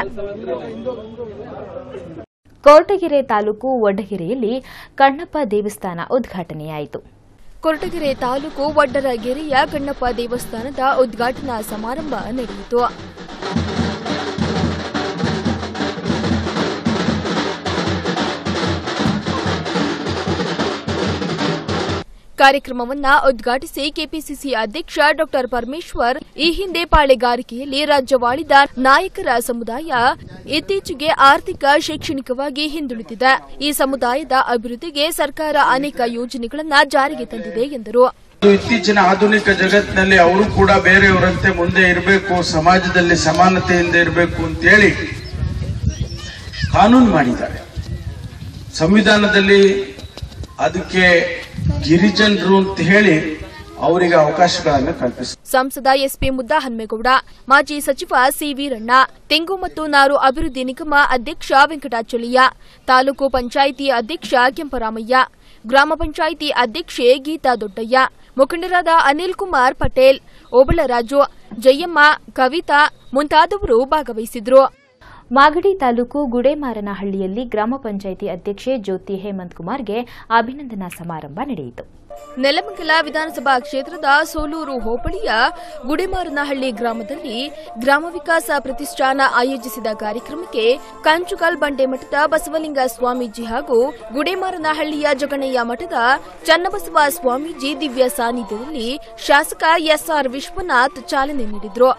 ಕೊರಟಗೆರೆ ತಾಲೂಕು ವಡ್ಡಗೆರೆಯಲ್ಲಿ ಕಣ್ಣಪ್ಪ ದೇವಸ್ಥಾನ ಉದ್ಘಾಟನೆಯಾಯಿತು ಕೊರಟಗೆರೆ ತಾಲೂಕು ವಡ್ಡರಗೆರೆಯ ಗಣ್ಣಪ್ಪ ದೇವಸ್ಥಾನದ ಉದ್ಘಾಟನಾ ಸಮಾರಂಭ ನಡೆಯಿತು ಕಾರ್ಯಕ್ರಮವನ್ನ ಉದ್ಘಾಟಿಸಿ ಕೆಪಿಸಿಸಿ ಅಧ್ಯಕ್ಷ ಡಾ ಪರಮೇಶ್ವರ್ ಈ ಹಿಂದೆ ಪಾಳೆಗಾರಿಕೆಯಲ್ಲಿ ರಾಜ್ಯವಾಳಿದ ನಾಯಕರ ಸಮುದಾಯ ಇತ್ತೀಚೆಗೆ ಆರ್ಥಿಕ ಶೈಕ್ಷಣಿಕವಾಗಿ ಹಿಂದುಳಿದಿದೆ ಈ ಸಮುದಾಯದ ಅಭಿವೃದ್ಧಿಗೆ ಸರ್ಕಾರ ಅನೇಕ ಯೋಜನೆಗಳನ್ನ ಜಾರಿಗೆ ತಂದಿದೆ ಎಂದರು ಇತ್ತೀಚಿನ ಆಧುನಿಕ ಜಗತ್ತಿನಲ್ಲಿ ಅವರು ಕೂಡ ಬೇರೆಯವರಂತೆ ಮುಂದೆ ಇರಬೇಕು ಸಮಾಜದಲ್ಲಿ ಸಮಾನತೆಯಿಂದ ಇರಬೇಕು ಅಂತೇಳಿ ಕಾನೂನು ಮಾಡಿದ್ದಾರೆ ಸಂವಿಧಾನದಲ್ಲಿ ಅದಕ್ಕೆ ಗಿರಿಜನರು ಅಂತ ಹೇಳಿ ಅವರಿಗೆ ಅವಕಾಶಗಳನ್ನು ಕಲ್ಪಿಸ ಸಂಸದ ಎಸ್ಪಿ ಮುದ್ದಹನ್ಮೇಗೌಡ ಮಾಜಿ ಸಚಿವ ಸಿ ವೀರಣ್ಣ ತೆಂಗು ಮತ್ತು ನಾರು ಅಭಿವೃದ್ಧಿ ನಿಗಮ ಅಧ್ಯಕ್ಷ ವೆಂಕಟಾಚಲಯ್ಯ ತಾಲೂಕು ಪಂಚಾಯಿತಿ ಅಧ್ಯಕ್ಷ ಕೆಂಪರಾಮಯ್ಯ ಗ್ರಾಮ ಪಂಚಾಯಿತಿ ಅಧ್ಯಕ್ಷೆ ಗೀತಾ ದೊಡ್ಡಯ್ಯ ಮುಖಂಡರಾದ ಅನಿಲ್ ಕುಮಾರ್ ಪಟೇಲ್ ಓಬಳರಾಜು ಜಯಮ್ಮ ಕವಿತಾ ಮುಂತಾದವರು ಭಾಗವಹಿಸಿದ್ರು ಮಾಗಡಿ ತಾಲೂಕು ಗುಡೇಮಾರನಹಳ್ಳಿಯಲ್ಲಿ ಗ್ರಾಮ ಪಂಚಾಯಿತಿ ಅಧ್ಯಕ್ಷೆ ಜ್ಯೋತಿ ಹೇಮಂತ್ ಕುಮಾರ್ಗೆ ಅಭಿನಂದನಾ ಸಮಾರಂಭ ನಡೆಯಿತು ನೆಲಮಂಗಲ ವಿಧಾನಸಭಾ ಕ್ಷೇತ್ರದ ಸೋಲೂರು ಹೋಬಳಿಯ ಗುಡಿಮಾರನಹಳ್ಳಿ ಗ್ರಾಮದಲ್ಲಿ ಗ್ರಾಮ ವಿಕಾಸ ಪ್ರತಿಷ್ಠಾನ ಆಯೋಜಿಸಿದ ಕಾರ್ಯಕ್ರಮಕ್ಕೆ ಕಂಚುಕಲ್ ಬಂಡೆ ಮಠದ ಬಸವಲಿಂಗ ಸ್ವಾಮೀಜಿ ಹಾಗೂ ಗುಡಿಮಾರನಹಳ್ಳಿಯ ಜಗಣಯ್ಯ ಮಠದ ಚನ್ನಬಸವ ಸ್ವಾಮೀಜಿ ದಿವ್ಯ ಸಾನ್ನಿಧ್ಯದಲ್ಲಿ ಶಾಸಕ ಎಸ್ಆರ್ ವಿಶ್ವನಾಥ್ ಚಾಲನೆ ನೀಡಿದರು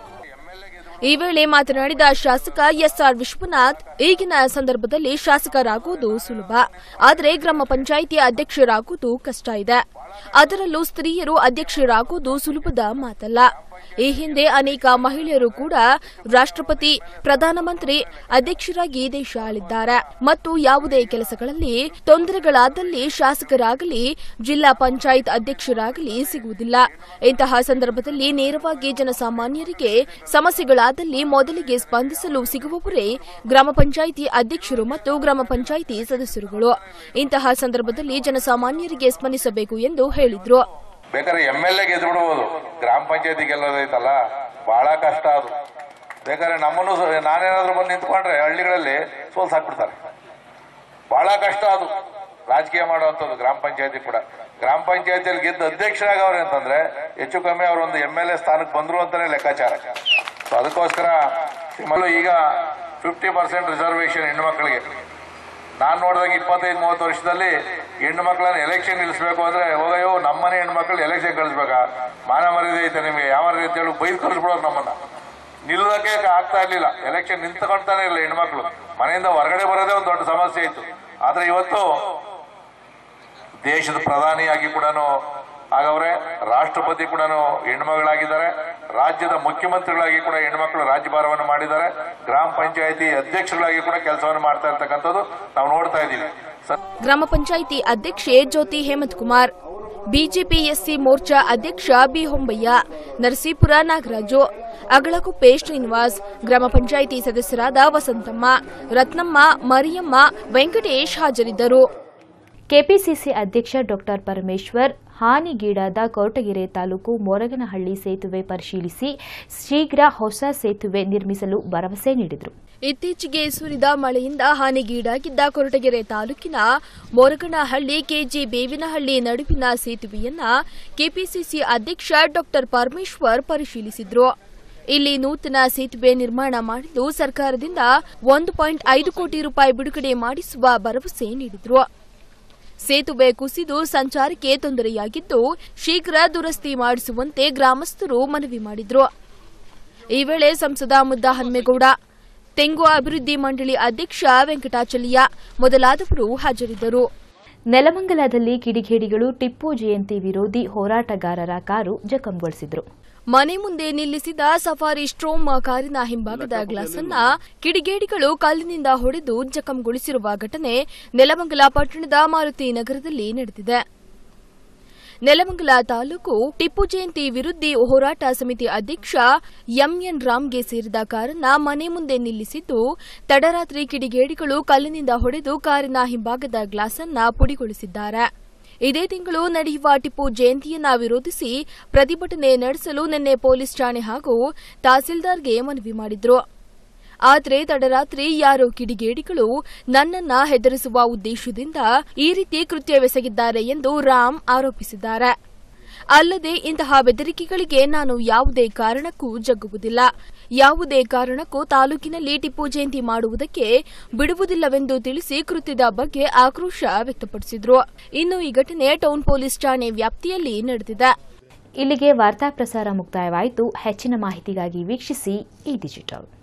ಈ ವೇಳೆ ಮಾತನಾಡಿದ ಶಾಸಕ ಎಸ್ಆರ್ ವಿಶ್ವನಾಥ್ ಈಗಿನ ಸಂದರ್ಭದಲ್ಲಿ ಶಾಸಕರಾಗುವುದು ಸುಲಭ ಆದರೆ ಗ್ರಾಮ ಪಂಚಾಯಿತಿ ಅಧ್ಯಕ್ಷರಾಗುವುದು ಕಷ್ಟ ಇದೆ ಅದರಲ್ಲೂ ಸ್ತ್ರೀಯರು ಅಧ್ಯಕ್ಷರಾಗುವುದು ಸುಲಭದ ಮಾತಲ್ಲ ಈ ಹಿಂದೆ ಅನೇಕ ಮಹಿಳೆಯರು ಕೂಡ ರಾಷ್ಟ್ರಪತಿ ಪ್ರಧಾನಮಂತ್ರಿ ಅಧ್ಯಕ್ಷರಾಗಿ ದೇಶ ಆಳಿದ್ದಾರೆ ಮತ್ತು ಯಾವುದೇ ಕೆಲಸಗಳಲ್ಲಿ ತೊಂದರೆಗಳಾದಲ್ಲಿ ಶಾಸಕರಾಗಲಿ ಜಿಲ್ಲಾ ಪಂಚಾಯತ್ ಅಧ್ಯಕ್ಷರಾಗಲಿ ಸಿಗುವುದಿಲ್ಲ ಇಂತಹ ಸಂದರ್ಭದಲ್ಲಿ ನೇರವಾಗಿ ಜನಸಾಮಾನ್ಯರಿಗೆ ಸಮಸ್ಯೆಗಳಾದಲ್ಲಿ ಮೊದಲಿಗೆ ಸ್ಪಂದಿಸಲು ಸಿಗುವವರೇ ಗ್ರಾಮ ಪಂಚಾಯಿತಿ ಅಧ್ಯಕ್ಷರು ಮತ್ತು ಗ್ರಾಮ ಪಂಚಾಯಿತಿ ಸದಸ್ಯರುಗಳು ಇಂತಹ ಸಂದರ್ಭದಲ್ಲಿ ಜನಸಾಮಾನ್ಯರಿಗೆ ಸ್ಪಂದಿಸಬೇಕು ಎಂದು ಹೇಳಿದ್ರು ಬೇಕಾದ್ರೆ ಎಮ್ ಎಲ್ ಎ ಗೆದ್ದು ಬಿಡ್ಬೋದು ಗ್ರಾಮ ಪಂಚಾಯತಿ ಗೆಲ್ಲೋದೈತಲ್ಲ ಬಹಳ ಕಷ್ಟ ಅದು ಬೇಕಾದ್ರೆ ನಮ್ಮನ್ನು ಸ- ನಾನೇನಾದ್ರೂ ಬಂದು ನಿಂತ್ಕೊಂಡ್ರೆ ಹಳ್ಳಿಗಳಲ್ಲಿ ಸೋಲ್ಸ್ ಹಾಕ್ಬಿಡ್ತಾರೆ ಬಹಳ ಕಷ್ಟ ಅದು ರಾಜಕೀಯ ಮಾಡುವಂಥದ್ದು ಗ್ರಾಮ ಪಂಚಾಯತಿ ಕೂಡ ಗ್ರಾಮ ಪಂಚಾಯತಿಯಲ್ಲಿ ಗೆದ್ದು ಅಧ್ಯಕ್ಷರಾಗವ್ರೆ ಅಂತಂದ್ರೆ ಹೆಚ್ಚು ಕಮ್ಮಿ ಅವರೊಂದು ಎಮ್ ಎಲ್ ಎ ಸ್ಥಾನಕ್ಕೆ ಬಂದ್ರು ಅಂತಾನೆ ಲೆಕ್ಕಾಚಾರ ಸೊ ಅದಕ್ಕೋಸ್ಕರ ನಿಮ್ಮಲ್ಲೂ ಈಗ ಫಿಫ್ಟಿ ಪರ್ಸೆಂಟ್ ರಿಸರ್ವೇಶನ್ ಹೆಣ್ಮಕ್ಳಿಗೆ ನಾನ್ ನೋಡಿದಾಗ ಇಪ್ಪತ್ತೈದು ಮೂವತ್ತು ವರ್ಷದಲ್ಲಿ ಹೆಣ್ಣು ಮಕ್ಕಳನ್ನ ಎಲೆಕ್ಷನ್ ನಿಲ್ಲಿಸಬೇಕು ಅಂದ್ರೆ ಹೋಗಯ್ಯೋ ನಮ್ಮನೆ ಹೆಣ್ಮಕ್ಳು ಎಲೆಕ್ಷನ್ ಕಳಿಸ್ಬೇಕಾ ಮಾನ ಮರ್ಯಾದೆ ಐತೆ ನಿಮಗೆ ಯಾವ ರೀತಿ ಹೇಳಿ ಬೈದು ಕಳಿಸ್ಬಿಡೋರು ನಮ್ಮನ್ನ ನಿಲ್ಲೋದಕ್ಕೆ ಆಗ್ತಾ ಇರ್ಲಿಲ್ಲ ಎಲೆಕ್ಷನ್ ನಿಂತ್ಕೊಳ್ತಾನೆ ಇರಲಿಲ್ಲ ಹೆಣ್ಮಕ್ಳು ಮನೆಯಿಂದ ಹೊರಗಡೆ ಬರೋದೇ ಒಂದು ದೊಡ್ಡ ಸಮಸ್ಯೆ ಇತ್ತು ಆದ್ರೆ ಇವತ್ತು ದೇಶದ ಪ್ರಧಾನಿಯಾಗಿ ಕೂಡ ಆಗವ್ರೆ ರಾಷ್ಟ್ರಪತಿ ಕೂಡ ಹೆಣ್ಮಗಳಾಗಿದ್ದಾರೆ ರಾಜ್ಯದ ಮುಖ್ಯಮಂತ್ರಿಗಳಾಗಿ ಕೂಡ ಹೆಣ್ಮಕ್ಳು ರಾಜ್ಯಭಾರವನ್ನು ಮಾಡಿದ್ದಾರೆ ಗ್ರಾಮ ಪಂಚಾಯತಿ ಅಧ್ಯಕ್ಷಗಳಾಗಿ ಕೂಡ ಕೆಲಸವನ್ನು ಮಾಡ್ತಾ ಇರ್ತಕ್ಕಂಥದ್ದು ನಾವು ನೋಡ್ತಾ ಇದ್ದೀವಿ ಸ- ಗ್ರಾಮ ಪಂಚಾಯಿತಿ ಅಧ್ಯಕ್ಷೆ ಜ್ಯೋತಿ ಹೇಮಂತ್ ಕುಮಾರ್ ಬಿಜೆಪಿ ಎಸ್ಸಿ ಮೋರ್ಚಾ ಅಧ್ಯಕ್ಷ ಬಿ ಹೊಂಬಯ್ಯ ನರಸೀಪುರ ನಾಗರಾಜು ಅಗಳಕುಪ್ಪೆ ಶ್ರೀನಿವಾಸ್ ಗ್ರಾಮ ಪಂಚಾಯಿತಿ ಸದಸ್ಯರಾದ ವಸಂತಮ್ಮ ರತ್ನಮ್ಮ ಮರಿಯಮ್ಮ ವೆಂಕಟೇಶ್ ಹಾಜರಿದ್ದರು ಕೆಪಿಸಿಸಿ ಅಧ್ಯಕ್ಷ ಡಾ ಪರಮೇಶ್ವರ್ ಹಾನಿಗೀಡಾದ ಕೊರಟಗೆರೆ ತಾಲೂಕು ಮೊರಗನಹಳ್ಳಿ ಸೇತುವೆ ಪರಿಶೀಲಿಸಿ ಶೀಘ್ರ ಹೊಸ ಸೇತುವೆ ನಿರ್ಮಿಸಲು ಭರವಸೆ ನೀಡಿದರು ಇತ್ತೀಚೆಗೆ ಸುರಿದ ಮಳೆಯಿಂದ ಹಾನಿಗೀಡಾಗಿದ್ದ ಕೊರಟಗೆರೆ ತಾಲೂಕಿನ ಮೊರಗನಹಳ್ಳಿ ಕೆಜಿ ಬೇವಿನಹಳ್ಳಿ ನಡುವಿನ ಸೇತುವೆಯನ್ನ ಕೆಪಿಸಿಸಿ ಅಧ್ಯಕ್ಷ ಡಾ ಪರಮೇಶ್ವರ್ ಪರಿಶೀಲಿಸಿದ್ರು ಇಲ್ಲಿ ನೂತನ ಸೇತುವೆ ನಿರ್ಮಾಣ ಮಾಡಲು ಸರ್ಕಾರದಿಂದ ಒಂದು ಪಾಯಿಂಟ್ ಐದು ಕೋಟಿ ರೂಪಾಯಿ ಬಿಡುಗಡೆ ಮಾಡಿಸುವ ಭರವಸೆ ನೀಡಿದ್ರು ಸೇತುವೆ ಕುಸಿದು ಸಂಚಾರಕ್ಕೆ ತೊಂದರೆಯಾಗಿದ್ದು ಶೀಘ್ರ ದುರಸ್ತಿ ಮಾಡಿಸುವಂತೆ ಗ್ರಾಮಸ್ಥರು ಮನವಿ ಮಾಡಿದ್ರು ಈ ವೇಳೆ ಸಂಸದ ಮುದ್ದ ಹನ್ಮೇಗೌಡ ತೆಂಗು ಅಭಿವೃದ್ಧಿ ಮಂಡಳಿ ಅಧ್ಯಕ್ಷ ವೆಂಕಟಾಚಲಯ್ಯ ಮೊದಲಾದವರು ಹಾಜರಿದ್ದರು ನೆಲಮಂಗಲದಲ್ಲಿ ಕಿಡಿಗೇಡಿಗಳು ಟಿಪ್ಪು ಜಯಂತಿ ವಿರೋಧಿ ಹೋರಾಟಗಾರರ ಕಾರು ಜಖಂಗೊಳಿಸಿದರು ಮನೆ ಮುಂದೆ ನಿಲ್ಲಿಸಿದ ಸಫಾರಿ ಸ್ಟ್ರೋಮ್ ಕಾರಿನ ಹಿಂಭಾಗದ ಗ್ಲಾಸ್ ಅನ್ನ ಕಿಡಿಗೇಡಿಗಳು ಕಲ್ಲಿನಿಂದ ಹೊಡೆದು ಜಖಂಗೊಳಿಸಿರುವ ಘಟನೆ ನೆಲಮಂಗಲ ಪಟ್ಟಣದ ಮಾರುತಿ ನಗರದಲ್ಲಿ ನಡೆದಿದೆ ನೆಲಮಂಗಲ ತಾಲೂಕು ಟಿಪ್ಪು ಜಯಂತಿ ವಿರುದ್ಧಿ ಹೋರಾಟ ಸಮಿತಿ ಅಧ್ಯಕ್ಷ ಎಂಎನ್ ರಾಮ್ಗೆ ಸೇರಿದ ಕಾರನ್ನ ಮನೆ ಮುಂದೆ ನಿಲ್ಲಿಸಿದ್ದು ತಡರಾತ್ರಿ ಕಿಡಿಗೇಡಿಗಳು ಕಲ್ಲಿನಿಂದ ಹೊಡೆದು ಕಾರಿನ ಹಿಂಭಾಗದ ಗ್ಲಾಸ್ ಅನ್ನ ಪುಡಿಗೊಳಿಸಿದ್ದಾರೆ ಇದೇ ತಿಂಗಳು ನಡೆಯುವ ಟಿಪ್ಪು ಜಯಂತಿಯನ್ನ ವಿರೋಧಿಸಿ ಪ್ರತಿಭಟನೆ ನಡೆಸಲು ನಿನ್ನೆ ಪೊಲೀಸ್ ಠಾಣೆ ಹಾಗೂ ತಹಸೀಲ್ದಾರ್ಗೆ ಮನವಿ ಮಾಡಿದ್ರು ಆದರೆ ತಡರಾತ್ರಿ ಯಾರೋ ಕಿಡಿಗೇಡಿಗಳು ನನ್ನನ್ನ ಹೆದರಿಸುವ ಉದ್ದೇಶದಿಂದ ಈ ರೀತಿ ಕೃತ್ಯವೆಸಗಿದ್ದಾರೆ ಎಂದು ರಾಮ್ ಆರೋಪಿಸಿದ್ದಾರೆ ಅಲ್ಲದೆ ಇಂತಹ ಬೆದರಿಕೆಗಳಿಗೆ ನಾನು ಯಾವುದೇ ಕಾರಣಕ್ಕೂ ಜಗ್ಗುವುದಿಲ್ಲ ಯಾವುದೇ ಕಾರಣಕ್ಕೂ ತಾಲೂಕಿನಲ್ಲಿ ಟಿಪ್ಪು ಜಯಂತಿ ಮಾಡುವುದಕ್ಕೆ ಬಿಡುವುದಿಲ್ಲವೆಂದು ತಿಳಿಸಿ ಕೃತ್ಯದ ಬಗ್ಗೆ ಆಕ್ರೋಶ ವ್ಯಕ್ತಪಡಿಸಿದ್ರು ಇನ್ನು ಈ ಘಟನೆ ಟೌನ್ ಪೊಲೀಸ್ ಠಾಣೆ ವ್ಯಾಪ್ತಿಯಲ್ಲಿ ನಡೆದಿದೆ ಇಲ್ಲಿಗೆ ವಾರ್ತಾ ಪ್ರಸಾರ ಮುಕ್ತಾಯವಾಯಿತು ಹೆಚ್ಚಿನ ಮಾಹಿತಿಗಾಗಿ ವೀಕ್ಷಿಸಿ ಈ ಡಿಜಿಟಲ್